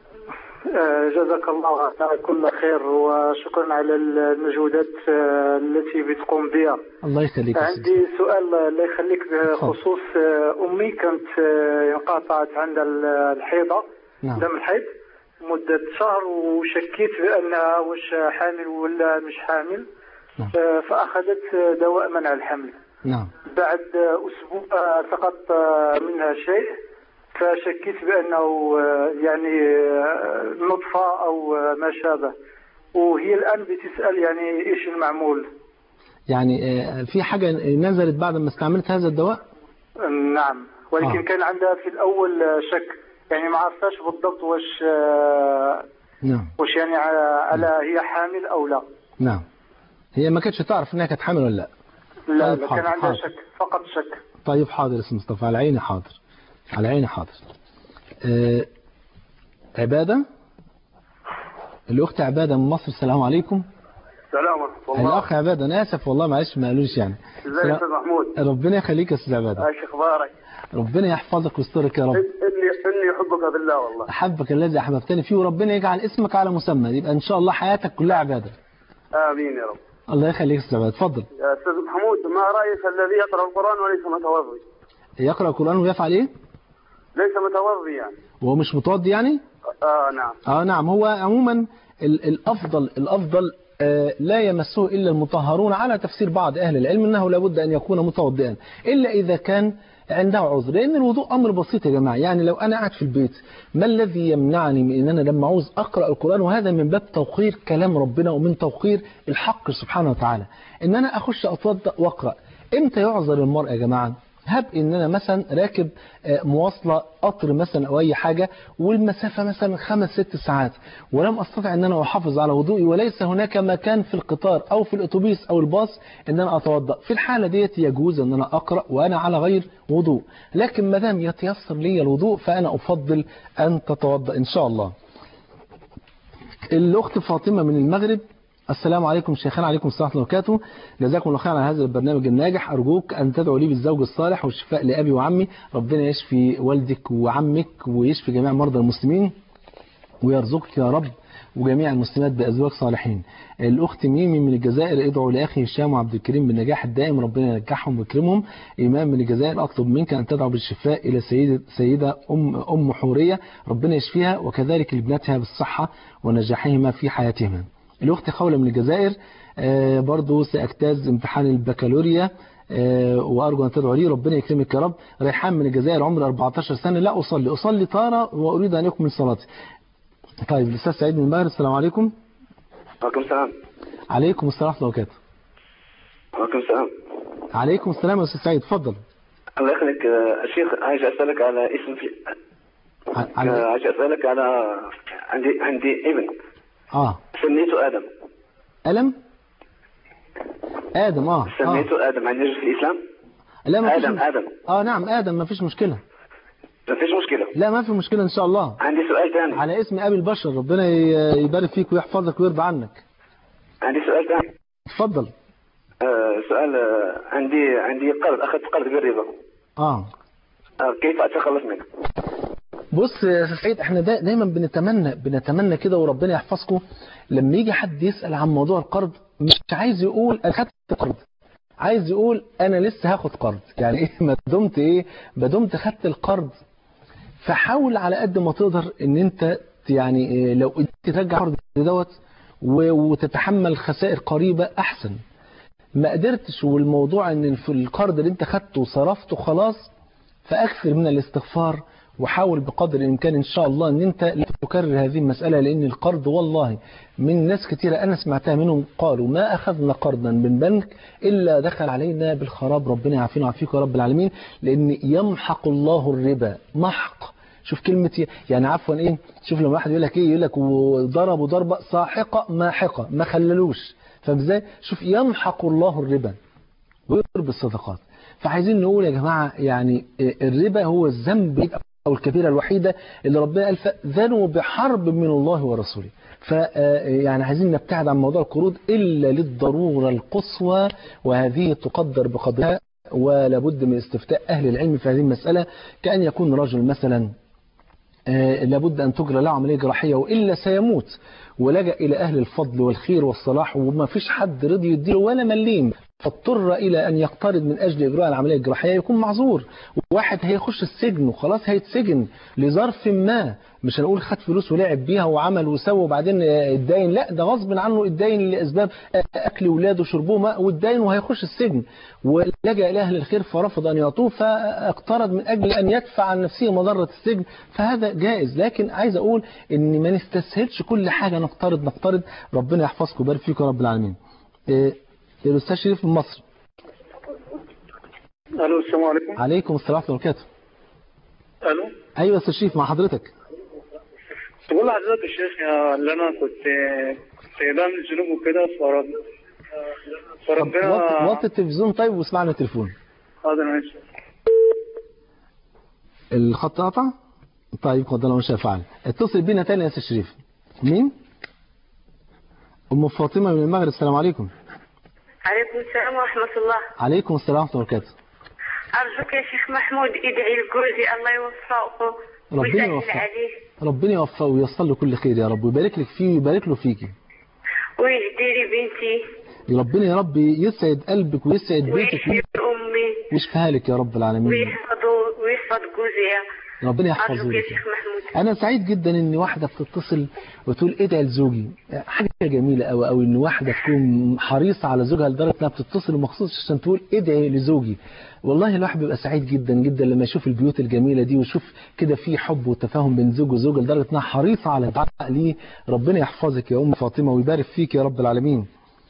آه، جزاك الله عنا كل خير وشكرا على المجهودات آه، التي بتقوم بها الله يخليك يا أستاذ. عندي سؤال الله يخليك اتفضل. بخصوص آه، أمي كانت آه، انقطعت عندها ال- الحيضة نعم. دم الحيض مدة شهر وشكيت بأنها واش حامل ولا مش حامل نعم. آه، فأخذت آه، دواء منع الحمل نعم بعد أسبوع آه، سقط آه، منها شيء فشكيت بأنه آه، يعني آه، نطفة أو آه، ما شابه وهي الآن بتسأل يعني إيش المعمول يعني آه، في حاجه نزلت بعد ما استعملت هذا الدواء نعم ولكن آه. كان عندها في الأول آه، شك يعني ما عرفتش بالضبط واش آه، نعم واش يعني على, على هي حامل أو لا نعم هي ما كانتش تعرف انها كانت حامل ولا لا لا طيب، لا حاضر، كان عندها حاضر. شك فقط شك طيب حاضر يا استاذ مصطفى على عيني حاضر على عيني حاضر آه عباده الاخت عباده من مصر السلام عليكم السلام ورحمه الله الاخ عباده انا اسف والله معلش ما قالوش يعني ازيك يا استاذ محمود ربنا يخليك يا استاذ عباده ايش اخبارك ربنا يحفظك ويسترك يا رب اني اني احبك بالله والله احبك الذي احببتني فيه وربنا يجعل اسمك على مسمى يبقى ان شاء الله حياتك كلها عباده امين يا رب الله يخليك يا استاذ عباده اتفضل يا استاذ محمود ما رايك الذي يقرا القران وليس متوضي يقرا القران ويفعل ايه ليس متوضي يعني وهو مش متوضي يعني اه نعم اه نعم هو عموما ال- الافضل الافضل آه، لا يمسه الا المطهرون على تفسير بعض اهل العلم انه لابد ان يكون متوضئا الا اذا كان عنده عذر لان الوضوء امر بسيط يا جماعه يعني لو انا قاعد في البيت ما الذي يمنعني من ان انا لما عاوز اقرا القران وهذا من باب توقير كلام ربنا ومن توقير الحق سبحانه وتعالى ان انا اخش اتوضا واقرا امتى يعذر المرء يا جماعه هب ان انا مثلا راكب آه، مواصله قطر مثلا او اي حاجه والمسافه مثلا خمس ست ساعات ولم استطع ان انا احافظ على وضوئي وليس هناك مكان في القطار او في الاتوبيس او الباص ان انا اتوضا في الحاله ديت يجوز ان انا اقرا وانا على غير وضوء لكن ما دام يتيسر لي الوضوء فانا افضل ان تتوضا ان شاء الله الاخت فاطمه من المغرب السلام عليكم شيخنا عليكم السلام ورحمه الله وبركاته جزاكم الله خير على هذا البرنامج الناجح ارجوك ان تدعو لي بالزوج الصالح والشفاء لابي وعمي ربنا يشفي والدك وعمك ويشفي جميع مرضى المسلمين ويرزقك يا رب وجميع المسلمات بأزواج صالحين الأخت ميمي من الجزائر ادعو لأخي هشام وعبد الكريم بالنجاح الدائم ربنا ينجحهم ويكرمهم إمام من الجزائر أطلب منك أن تدعو بالشفاء إلى سيدة, سيدة أم, أم حورية ربنا يشفيها وكذلك لابنتها بالصحة ونجاحهما في حياتهما الأخت خولة من الجزائر آه برضو سأجتاز امتحان البكالوريا آه وأرجو أن تدعو لي ربنا يكرمك يا رب ريحان من الجزائر عمر 14 سنة لا أصلي أصلي طارة وأريد أن أكمل صلاتي طيب الأستاذ سعيد من المغرب السلام عليكم وعليكم السلام عليكم السلام ورحمة الله وبركاته وعليكم السلام عليكم السلام يا أستاذ سعيد اتفضل الله يخليك آه، الشيخ عايز اسالك على اسم في ع- آه، على عايز اسالك على عندي عندي ابن اه سميته ادم ألم آدم اه اه سميته ادم عندي في الاسلام لا ما فيش ادم ادم اه نعم آدم ما فيش مشكلة ما فيش مشكله لا ما في مشكلة إن شاء الله عندي سؤال ثاني على اسم أبي البشر ربنا ي- يبارك فيك ويحفظك ويرضى عنك عندي سؤال ثاني اتفضل آه، سؤال آه، عندي عندي قرض اخذت قرض بالربا اه آه، كيف اتخلص منه؟ بص يا أستاذ سعيد احنا دا دايما بنتمنى بنتمنى كده وربنا يحفظكم لما يجي حد يسأل عن موضوع القرض مش عايز يقول انا خدت قرض عايز يقول انا لسه هاخد قرض يعني ايه ما دمت ايه ما دمت خدت القرض فحاول على قد ما تقدر ان انت يعني إيه لو قدرت ترجع القرض دوت و- وتتحمل خسائر قريبة احسن ما قدرتش والموضوع ان في القرض اللي انت خدته وصرفته خلاص فأكثر من الاستغفار وحاول بقدر الإمكان إن شاء الله أن أنت لا تكرر هذه المسألة لأن القرض والله من ناس كثيرة أنا سمعتها منهم قالوا ما أخذنا قرضا من بنك إلا دخل علينا بالخراب ربنا يعافينا ويعافيك يا رب العالمين لأن يمحق الله الربا محق شوف كلمة ي- يعني عفوا ايه شوف لما واحد يقول لك ايه يقول لك وضربوا ضربة ساحقة ماحقة ما خللوش فاهم ازاي شوف يمحق الله الربا ويربي الصدقات فعايزين نقول يا جماعة يعني الربا هو الذنب أو الكبيرة الوحيدة اللي ربنا قال فذنوا بحرب من الله ورسوله ف يعني عايزين نبتعد عن موضوع القروض إلا للضرورة القصوى وهذه تقدر بقدرها ولا بد من استفتاء أهل العلم في هذه المسألة كأن يكون رجل مثلا آه، لابد أن تجرى له عملية جراحية وإلا سيموت ولجأ إلى أهل الفضل والخير والصلاح وما فيش حد رضي يديله ولا مليم فاضطر إلى أن يقترض من أجل إجراء العملية الجراحية يكون معذور واحد هيخش السجن وخلاص هيتسجن لظرف ما مش هنقول خد فلوس ولعب بيها وعمل وسوى وبعدين آه، اتداين لا ده غصب عنه اتداين لأسباب آه، أكل ولاده وشربوه ماء واتداين وهيخش السجن ولجأ إلى أهل الخير فرفض أن يعطوه فاقترض من أجل أن يدفع عن نفسه مضرة السجن فهذا جائز لكن عايز أقول إن ما نستسهلش كل حاجة نقترض نقترض ربنا يحفظكم ويبارك فيكم يا رب العالمين إيه، الأستاذ شريف من مصر الو السلام عليكم عليكم السلام ورحمة الله وبركاته الو أيوة يا أستاذ شريف مع حضرتك بقول لحضرتك يا شيخ يا اللي انا كنت كنت بعمل ذنوب وكده فرب طب فربنا وطي وطي التلفزيون طيب واسمعنا التليفون حاضر ماشي الخط قطع طيب قدر الله ما شاء فعل اتصل بينا تاني يا أستاذ شريف مين أم فاطمة من المغرب السلام عليكم عليكم السلام ورحمة الله عليكم السلام ورحمة الله وبركاته أرجوك يا شيخ محمود ادعي لجوزي الله يوفقه ربنا ويسهل يوفقه. عليه ربنا يوفقه وييسر له كل خير يا رب ويبارك لك فيه ويبارك له فيكي ويهدي لي بنتي ربنا يا رب يسعد قلبك ويسعد بيتك ويحيي أمي ويشفيها لك يا رب العالمين ويحفظه ويحفظ جوزي ربنا يحفظه أرجوك يا لك شيخ محمود انا سعيد جدا ان واحده بتتصل وتقول ادعي لزوجي حاجه جميله قوي قوي ان واحده تكون حريصه على زوجها لدرجه انها بتتصل مخصوص عشان تقول ادعي لزوجي والله الواحد بيبقى سعيد جدا جدا لما يشوف البيوت الجميله دي ويشوف كده في حب وتفاهم بين زوج وزوجه لدرجه انها حريصه على الدعاء ليه ربنا يحفظك يا ام فاطمه ويبارك فيك يا رب العالمين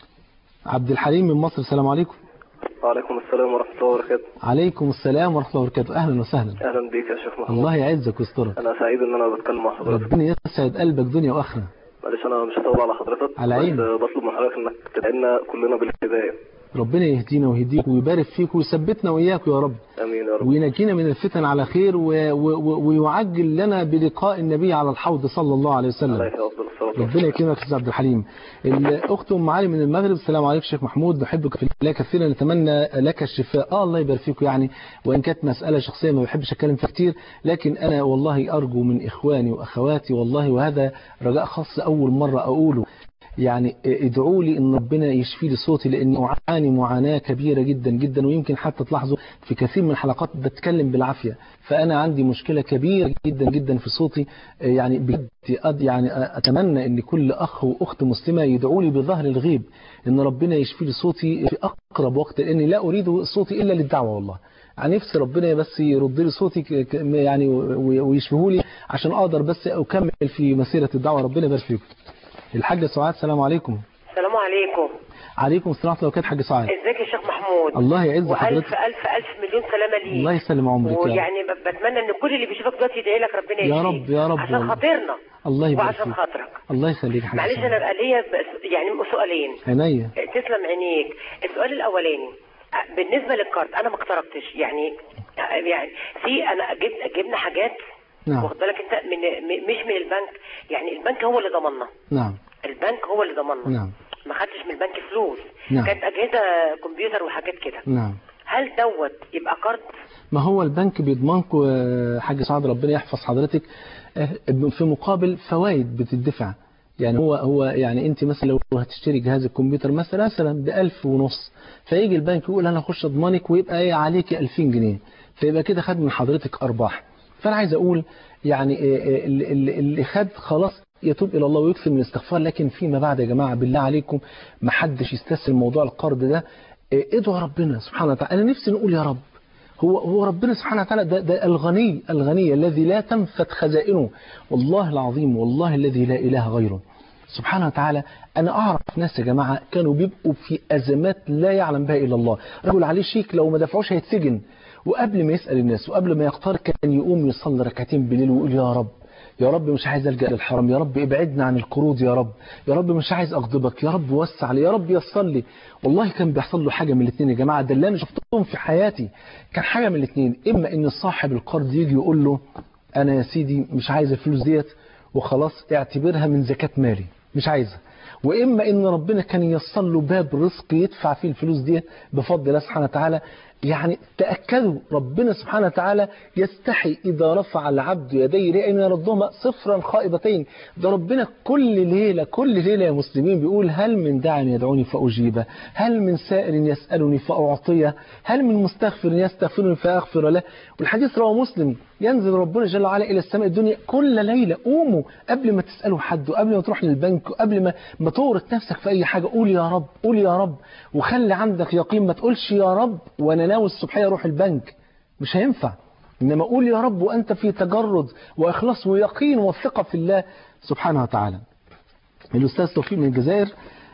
عبد الحليم من مصر السلام عليكم وعليكم السلام ورحمة الله وبركاته عليكم السلام ورحمه الله وبركاته اهلا وسهلا أهلا بك يا شيخ محمود الله يعزك ويسترك أنا سعيد إن أنا بتكلم مع حضرتك ربنا يسعد قلبك دنيا واخره معلش أنا مش هطول على حضرتك على بس عيني. بطلب من حضرتك إنك تدعينا كلنا بالهداية ربنا يهدينا ويهديك ويبارك فيك ويثبتنا وإياك يا رب آمين يا رب وينجينا من الفتن على خير و... و... و... ويعجل لنا بلقاء النبي على الحوض صلى الله عليه وسلم عليك أفضل الصلاة والسلام ربنا يكرمك يا استاذ عبد الحليم الاخت ام علي من المغرب السلام عليكم شيخ محمود نحبك في الله كثيرا نتمنى لك الشفاء اه الله يبارك فيك يعني وان كانت مساله شخصيه ما بحبش اتكلم فيها كتير لكن انا والله ارجو من اخواني واخواتي والله وهذا رجاء خاص اول مره اقوله يعني ادعوا لي ان ربنا يشفي لي صوتي لاني اعاني معاناه كبيره جدا جدا ويمكن حتى تلاحظوا في كثير من الحلقات بتكلم بالعافيه فانا عندي مشكله كبيره جدا جدا في صوتي يعني بجد أد- يعني اتمنى ان كل اخ واخت مسلمه يدعوا لي بظهر الغيب ان ربنا يشفي لي صوتي في اقرب وقت لاني لا اريد صوتي الا للدعوه والله يعني نفسي ربنا بس يرد لي صوتي ك- ك- يعني ويشفيه لي عشان اقدر بس اكمل في مسيره الدعوه ربنا يبارك فيكم الحاجه سعاد السلام عليكم السلام عليكم عليكم السلام ورحمه الله وبركاته حاج سعاد ازيك يا شيخ محمود الله يعز والف حضرتك الف الف مليون سلامه ليك الله يسلم عمرك يا رب. ويعني ب- بتمنى ان كل اللي بيشوفك دلوقتي يدعي لك ربنا يا يشفيك رب يا رب عشان والله. خاطرنا الله يبارك وعشان فيك خاطرك الله يخليك يا حاج معلش سعاد. انا بقى ليا بس- يعني سؤالين عينيا تسلم عينيك السؤال الاولاني بالنسبه للكارت انا ما اقتربتش يعني يعني في انا جبت جبنا حاجات نعم واخد بالك انت من م- مش من البنك يعني البنك هو اللي ضمننا نعم البنك هو اللي ضمننا نعم ما خدتش من البنك فلوس نعم. كانت اجهزه كمبيوتر وحاجات كده نعم هل دوت يبقى كارت ما هو البنك بيضمنكم آه، حاج سعاد ربنا يحفظ حضرتك آه، في مقابل فوائد بتدفع يعني هو هو يعني انت مثلا لو هتشتري جهاز الكمبيوتر مثلا مثلا ب 1000 ونص فيجي البنك يقول انا اخش اضمنك ويبقى ايه عليكي 2000 جنيه فيبقى كده خد من حضرتك ارباح فانا عايز اقول يعني آه، آه، اللي- اللي اللي خد خلاص يتوب الى الله ويكثر من الاستغفار لكن فيما بعد يا جماعه بالله عليكم ما حدش يستسهل موضوع القرض ده آه، ادعوا ربنا سبحانه وتعالى انا نفسي نقول يا رب هو هو ربنا سبحانه وتعالى ده, ده الغني الغني الذي لا تنفت خزائنه والله العظيم والله الذي لا اله غيره سبحانه وتعالى انا اعرف ناس يا جماعه كانوا بيبقوا في ازمات لا يعلم بها الا الله رجل عليه شيك لو ما دفعوش هيتسجن وقبل ما يسال الناس وقبل ما يختار كان يقوم يصلي ركعتين بالليل ويقول يا رب يا رب مش عايز الجا للحرام يا رب ابعدنا عن القروض يا رب يا رب مش عايز اغضبك يا رب وسع لي يا رب يسر لي والله كان بيحصل له حاجه من الاثنين يا جماعه ده اللي انا شفتهم في حياتي كان حاجه من الاثنين اما ان صاحب القرض يجي يقول له انا يا سيدي مش عايز الفلوس ديت وخلاص اعتبرها من زكاه مالي مش عايزها واما ان ربنا كان ييسر له باب رزق يدفع فيه الفلوس دي بفضل الله سبحانه وتعالى يعني تاكدوا ربنا سبحانه وتعالى يستحي اذا رفع العبد يديه لان يردهما صفرا خائبتين ده ربنا كل ليله كل ليله يا مسلمين بيقول هل من داع يدعوني فاجيبه هل من سائل يسالني فاعطيه هل من مستغفر يستغفرني فاغفر له والحديث رواه مسلم ينزل ربنا جل وعلا الى السماء الدنيا كل ليله قوموا قبل ما تسالوا حد وقبل ما تروح للبنك وقبل ما ما تورط نفسك في اي حاجه قول يا رب قول يا رب وخلي عندك يقين ما تقولش يا رب وانا ناوي الصبحيه اروح البنك مش هينفع انما قول يا رب وانت في تجرد واخلاص ويقين وثقه في الله سبحانه وتعالى الاستاذ توفيق من الجزائر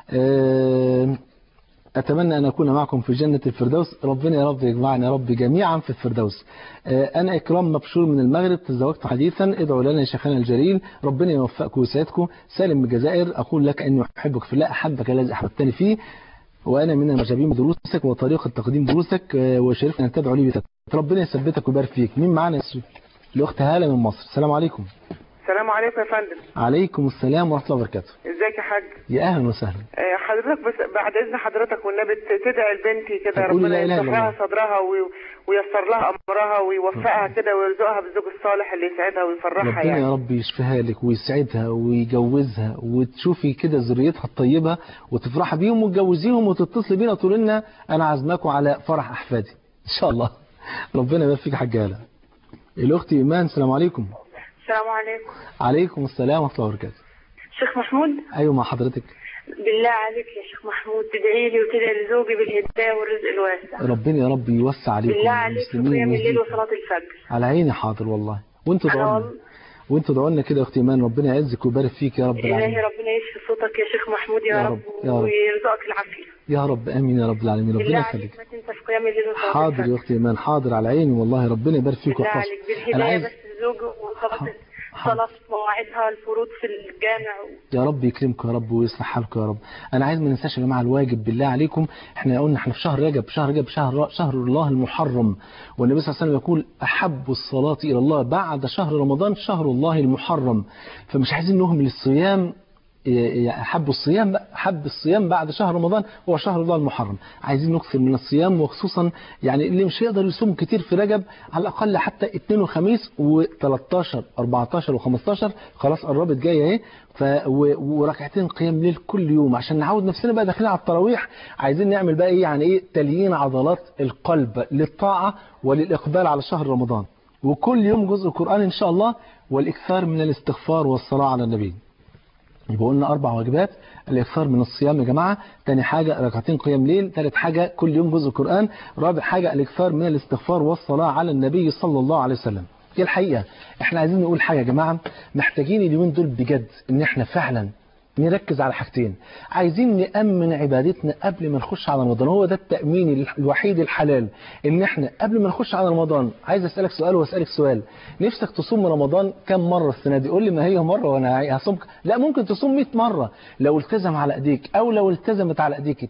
آه، أتمنى أن أكون معكم في جنة الفردوس ربنا يا رب يجمعنا يا رب جميعا في الفردوس آه، أنا إكرام مبشور من المغرب تزوجت حديثا ادعوا لنا يا شيخنا الجليل ربنا يوفقكم ويسعدكم سالم من الجزائر أقول لك أني أحبك في الله أحبك الذي أحببتني فيه وأنا من المعجبين بدروسك وطريقة تقديم دروسك آه، وشرفنا أن تدعو لي بتت ربنا يثبتك ويبارك فيك مين معانا يا سيدي؟ الأخت هالة من مصر السلام عليكم السلام عليكم يا فندم عليكم السلام ورحمة الله وبركاته ازيك يا حاج يا أهلا وسهلا آه، حضرتك بس بعد اذن حضرتك والنبي ت- تدعي لبنتي كده طب قولي ربنا لا إله إلا يشرح لها الله. صدرها وي- وييسر لها امرها ويوفقها كده ويرزقها بالزوج الصالح اللي يسعدها ويفرحها ربنا يعني يا رب يشفيها لك ويسعدها ويجوزها وتشوفي كده ذريتها الطيبة وتفرحي بيهم وتجوزيهم وتتصلي بينا وتقول لنا أنا عازماكم على فرح أحفادي إن شاء الله ربنا يبارك فيك يا حجالة الأخت إيمان السلام عليكم السلام عليكم عليكم السلام ورحمة الله وبركاته شيخ محمود أيوة مع حضرتك بالله عليك يا شيخ محمود تدعي لي وتدعي لزوجي بالهداية والرزق الواسع ربنا يا رب يوسع عليكم بالله عليك في المسلمين قيام الليل ويهديكم. وصلاة الفجر على عيني حاضر والله وانتوا أنا دعوا والله- لنا وانتوا دعوا لنا كده يا أختي إيمان ربنا يعزك ويبارك فيك يا رب إلهي العالمين ربنا يشفي صوتك يا شيخ محمود يا, يا رب, رب، يا رب. ويرزقك العافية يا رب آمين يا رب العالمين بالله ربنا عليك يخليك ما تنسى في قيام الليل وصلاة حاضر الفجر يا أختي إيمان حاضر على عيني والله ربنا يبارك فيك بالله ويحفظك عليك أنا بالهداية عايز بس الزوج وصلاة صلاة مواعيدها الفروض في الجامع يا رب يكرمكم يا رب ويصلح حالكم يا رب انا عايز ما ننساش يا جماعه الواجب بالله عليكم احنا قلنا احنا في شهر رجب شهر رجب شهر شهر الله المحرم والنبي صلى الله عليه وسلم يقول احب الصلاه الى الله بعد شهر رمضان شهر الله المحرم فمش عايزين نهمل الصيام أحب الصيام أحب الصيام بعد شهر رمضان هو شهر الله المحرم عايزين نكثر من الصيام وخصوصا يعني اللي مش هيقدر يصوم كتير في رجب على الأقل حتى اثنين وخميس و13 14 و15 خلاص قربت جاية اهي ف و- وركعتين قيام ليل كل يوم عشان نعود نفسنا بقى داخلين على التراويح عايزين نعمل بقى ايه يعني ايه تليين عضلات القلب للطاعة وللإقبال على شهر رمضان وكل يوم جزء قرآن إن شاء الله والإكثار من الاستغفار والصلاة على النبي يبقى قلنا أربع واجبات الإكثار من الصيام يا جماعة تاني حاجة ركعتين قيام ليل تالت حاجة كل يوم جزء قرآن رابع حاجة الإكثار من الاستغفار والصلاة على النبي صلى الله عليه وسلم دي الحقيقة احنا عايزين نقول حاجة يا جماعة محتاجين اليومين دول بجد ان احنا فعلا نركز على حاجتين عايزين نأمن عبادتنا قبل ما نخش على رمضان هو ده التأمين الوحيد الحلال ان احنا قبل ما نخش على رمضان عايز اسألك سؤال واسألك سؤال نفسك تصوم رمضان كم مرة السنة دي قول لي ما هي مرة وانا هصوم لا ممكن تصوم 100 مرة لو التزم على ايديك او لو التزمت على ايديك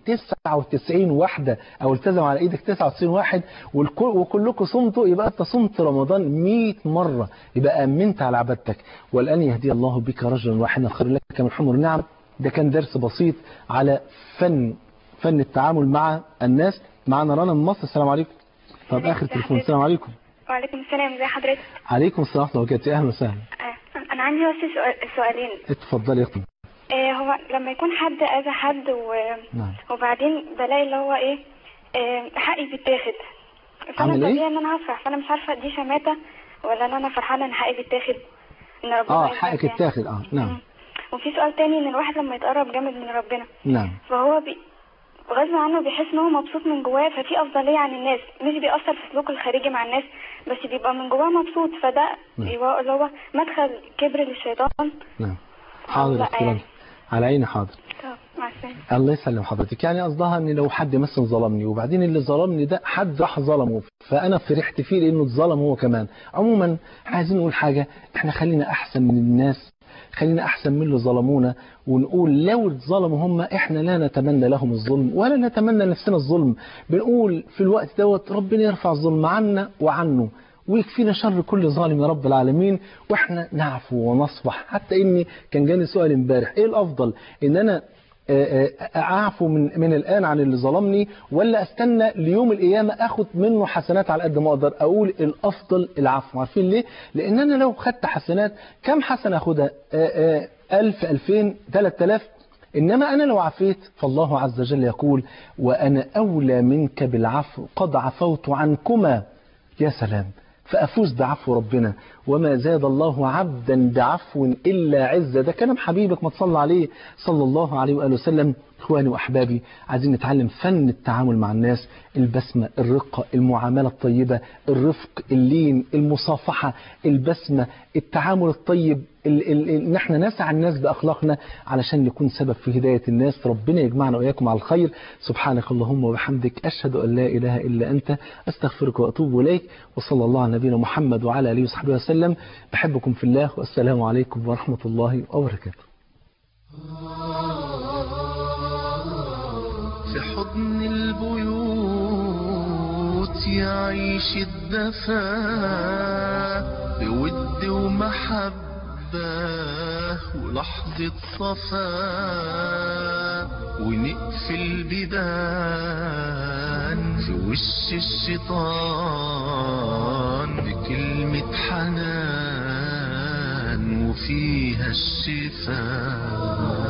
99 واحدة او التزم على ايدك 99 واحد والكل وكلكم صمتوا يبقى انت صمت رمضان 100 مرة يبقى امنت على عبادتك والان يهدي الله بك رجلا واحدا خير لك من حمر النعم ده كان درس بسيط على فن فن التعامل مع الناس معنا رنا من مصر السلام عليكم طب اخر تليفون السلام عليكم وعليكم السلام ازي حضرتك عليكم السلام ورحمه الله وبركاته اهلا وسهلا آه، انا عندي بس سؤال- سؤالين اتفضلي يا اختي آه، هو لما يكون حد اذى حد و... نعم وبعدين بلاقي اللي هو ايه آه، حقي بيتاخد فانا عامل إيه؟ طبيعي ان انا هفرح فانا مش عارفه دي شماته ولا ان انا فرحانه ان حقي بيتاخد ان ربنا اه يرزقني حقك يعني. اتاخد اه نعم وفي سؤال تاني ان الواحد لما يتقرب جامد من ربنا نعم فهو بي... غصب عنه بيحس ان هو مبسوط من جواه ففي افضليه عن الناس مش بيأثر في سلوكه الخارجي مع الناس بس بيبقى من جواه مبسوط فده نعم. يبقى اللي هو مدخل كبر للشيطان نعم حاضر لا يا اختي رنا. يعني. على عيني حاضر طب مع السلامه الله يسلم حضرتك يعني قصدها ان لو حد مثلا ظلمني وبعدين اللي ظلمني ده حد راح ظلمه فانا فرحت فيه لانه اتظلم هو كمان عموما عايزين نقول حاجه احنا خلينا احسن من الناس خلينا احسن من اللي ظلمونا ونقول لو اتظلموا هم احنا لا نتمنى لهم الظلم ولا نتمنى لنفسنا الظلم بنقول في الوقت دوت ربنا يرفع الظلم عنا وعنه ويكفينا شر كل ظالم يا رب العالمين واحنا نعفو ونصفح حتى اني كان جاني سؤال امبارح ايه الافضل ان انا آه، آه، اعفو من من الان عن اللي ظلمني ولا استنى ليوم القيامه اخد منه حسنات على قد ما اقدر اقول الافضل العفو عارفين ليه لان انا لو خدت حسنات كم حسنه اخدها آه، آه، 1000 2000 3000 إنما أنا لو عفيت فالله عز وجل يقول وأنا أولى منك بالعفو قد عفوت عنكما يا سلام فأفوز بعفو ربنا وما زاد الله عبدا بعفو إلا عزة ده كلام حبيبك ما تصلى عليه صلى الله عليه وآله وسلم إخواني وأحبابي عايزين نتعلم فن التعامل مع الناس البسمة الرقة المعاملة الطيبة الرفق اللين المصافحة البسمة التعامل الطيب ال- ال- ان احنا نسعى الناس باخلاقنا علشان نكون سبب في هدايه الناس ربنا يجمعنا واياكم على الخير سبحانك اللهم وبحمدك اشهد ان لا اله الا انت استغفرك واتوب اليك وصلى الله على نبينا محمد وعلى اله وصحبه وسلم بحبكم في الله والسلام عليكم ورحمه الله وبركاته في حضن البيوت يعيش الدفا بود ومحبة ولحظة صفا ونقفل بيبان في وش الشيطان بكلمة حنان وفيها الشفاء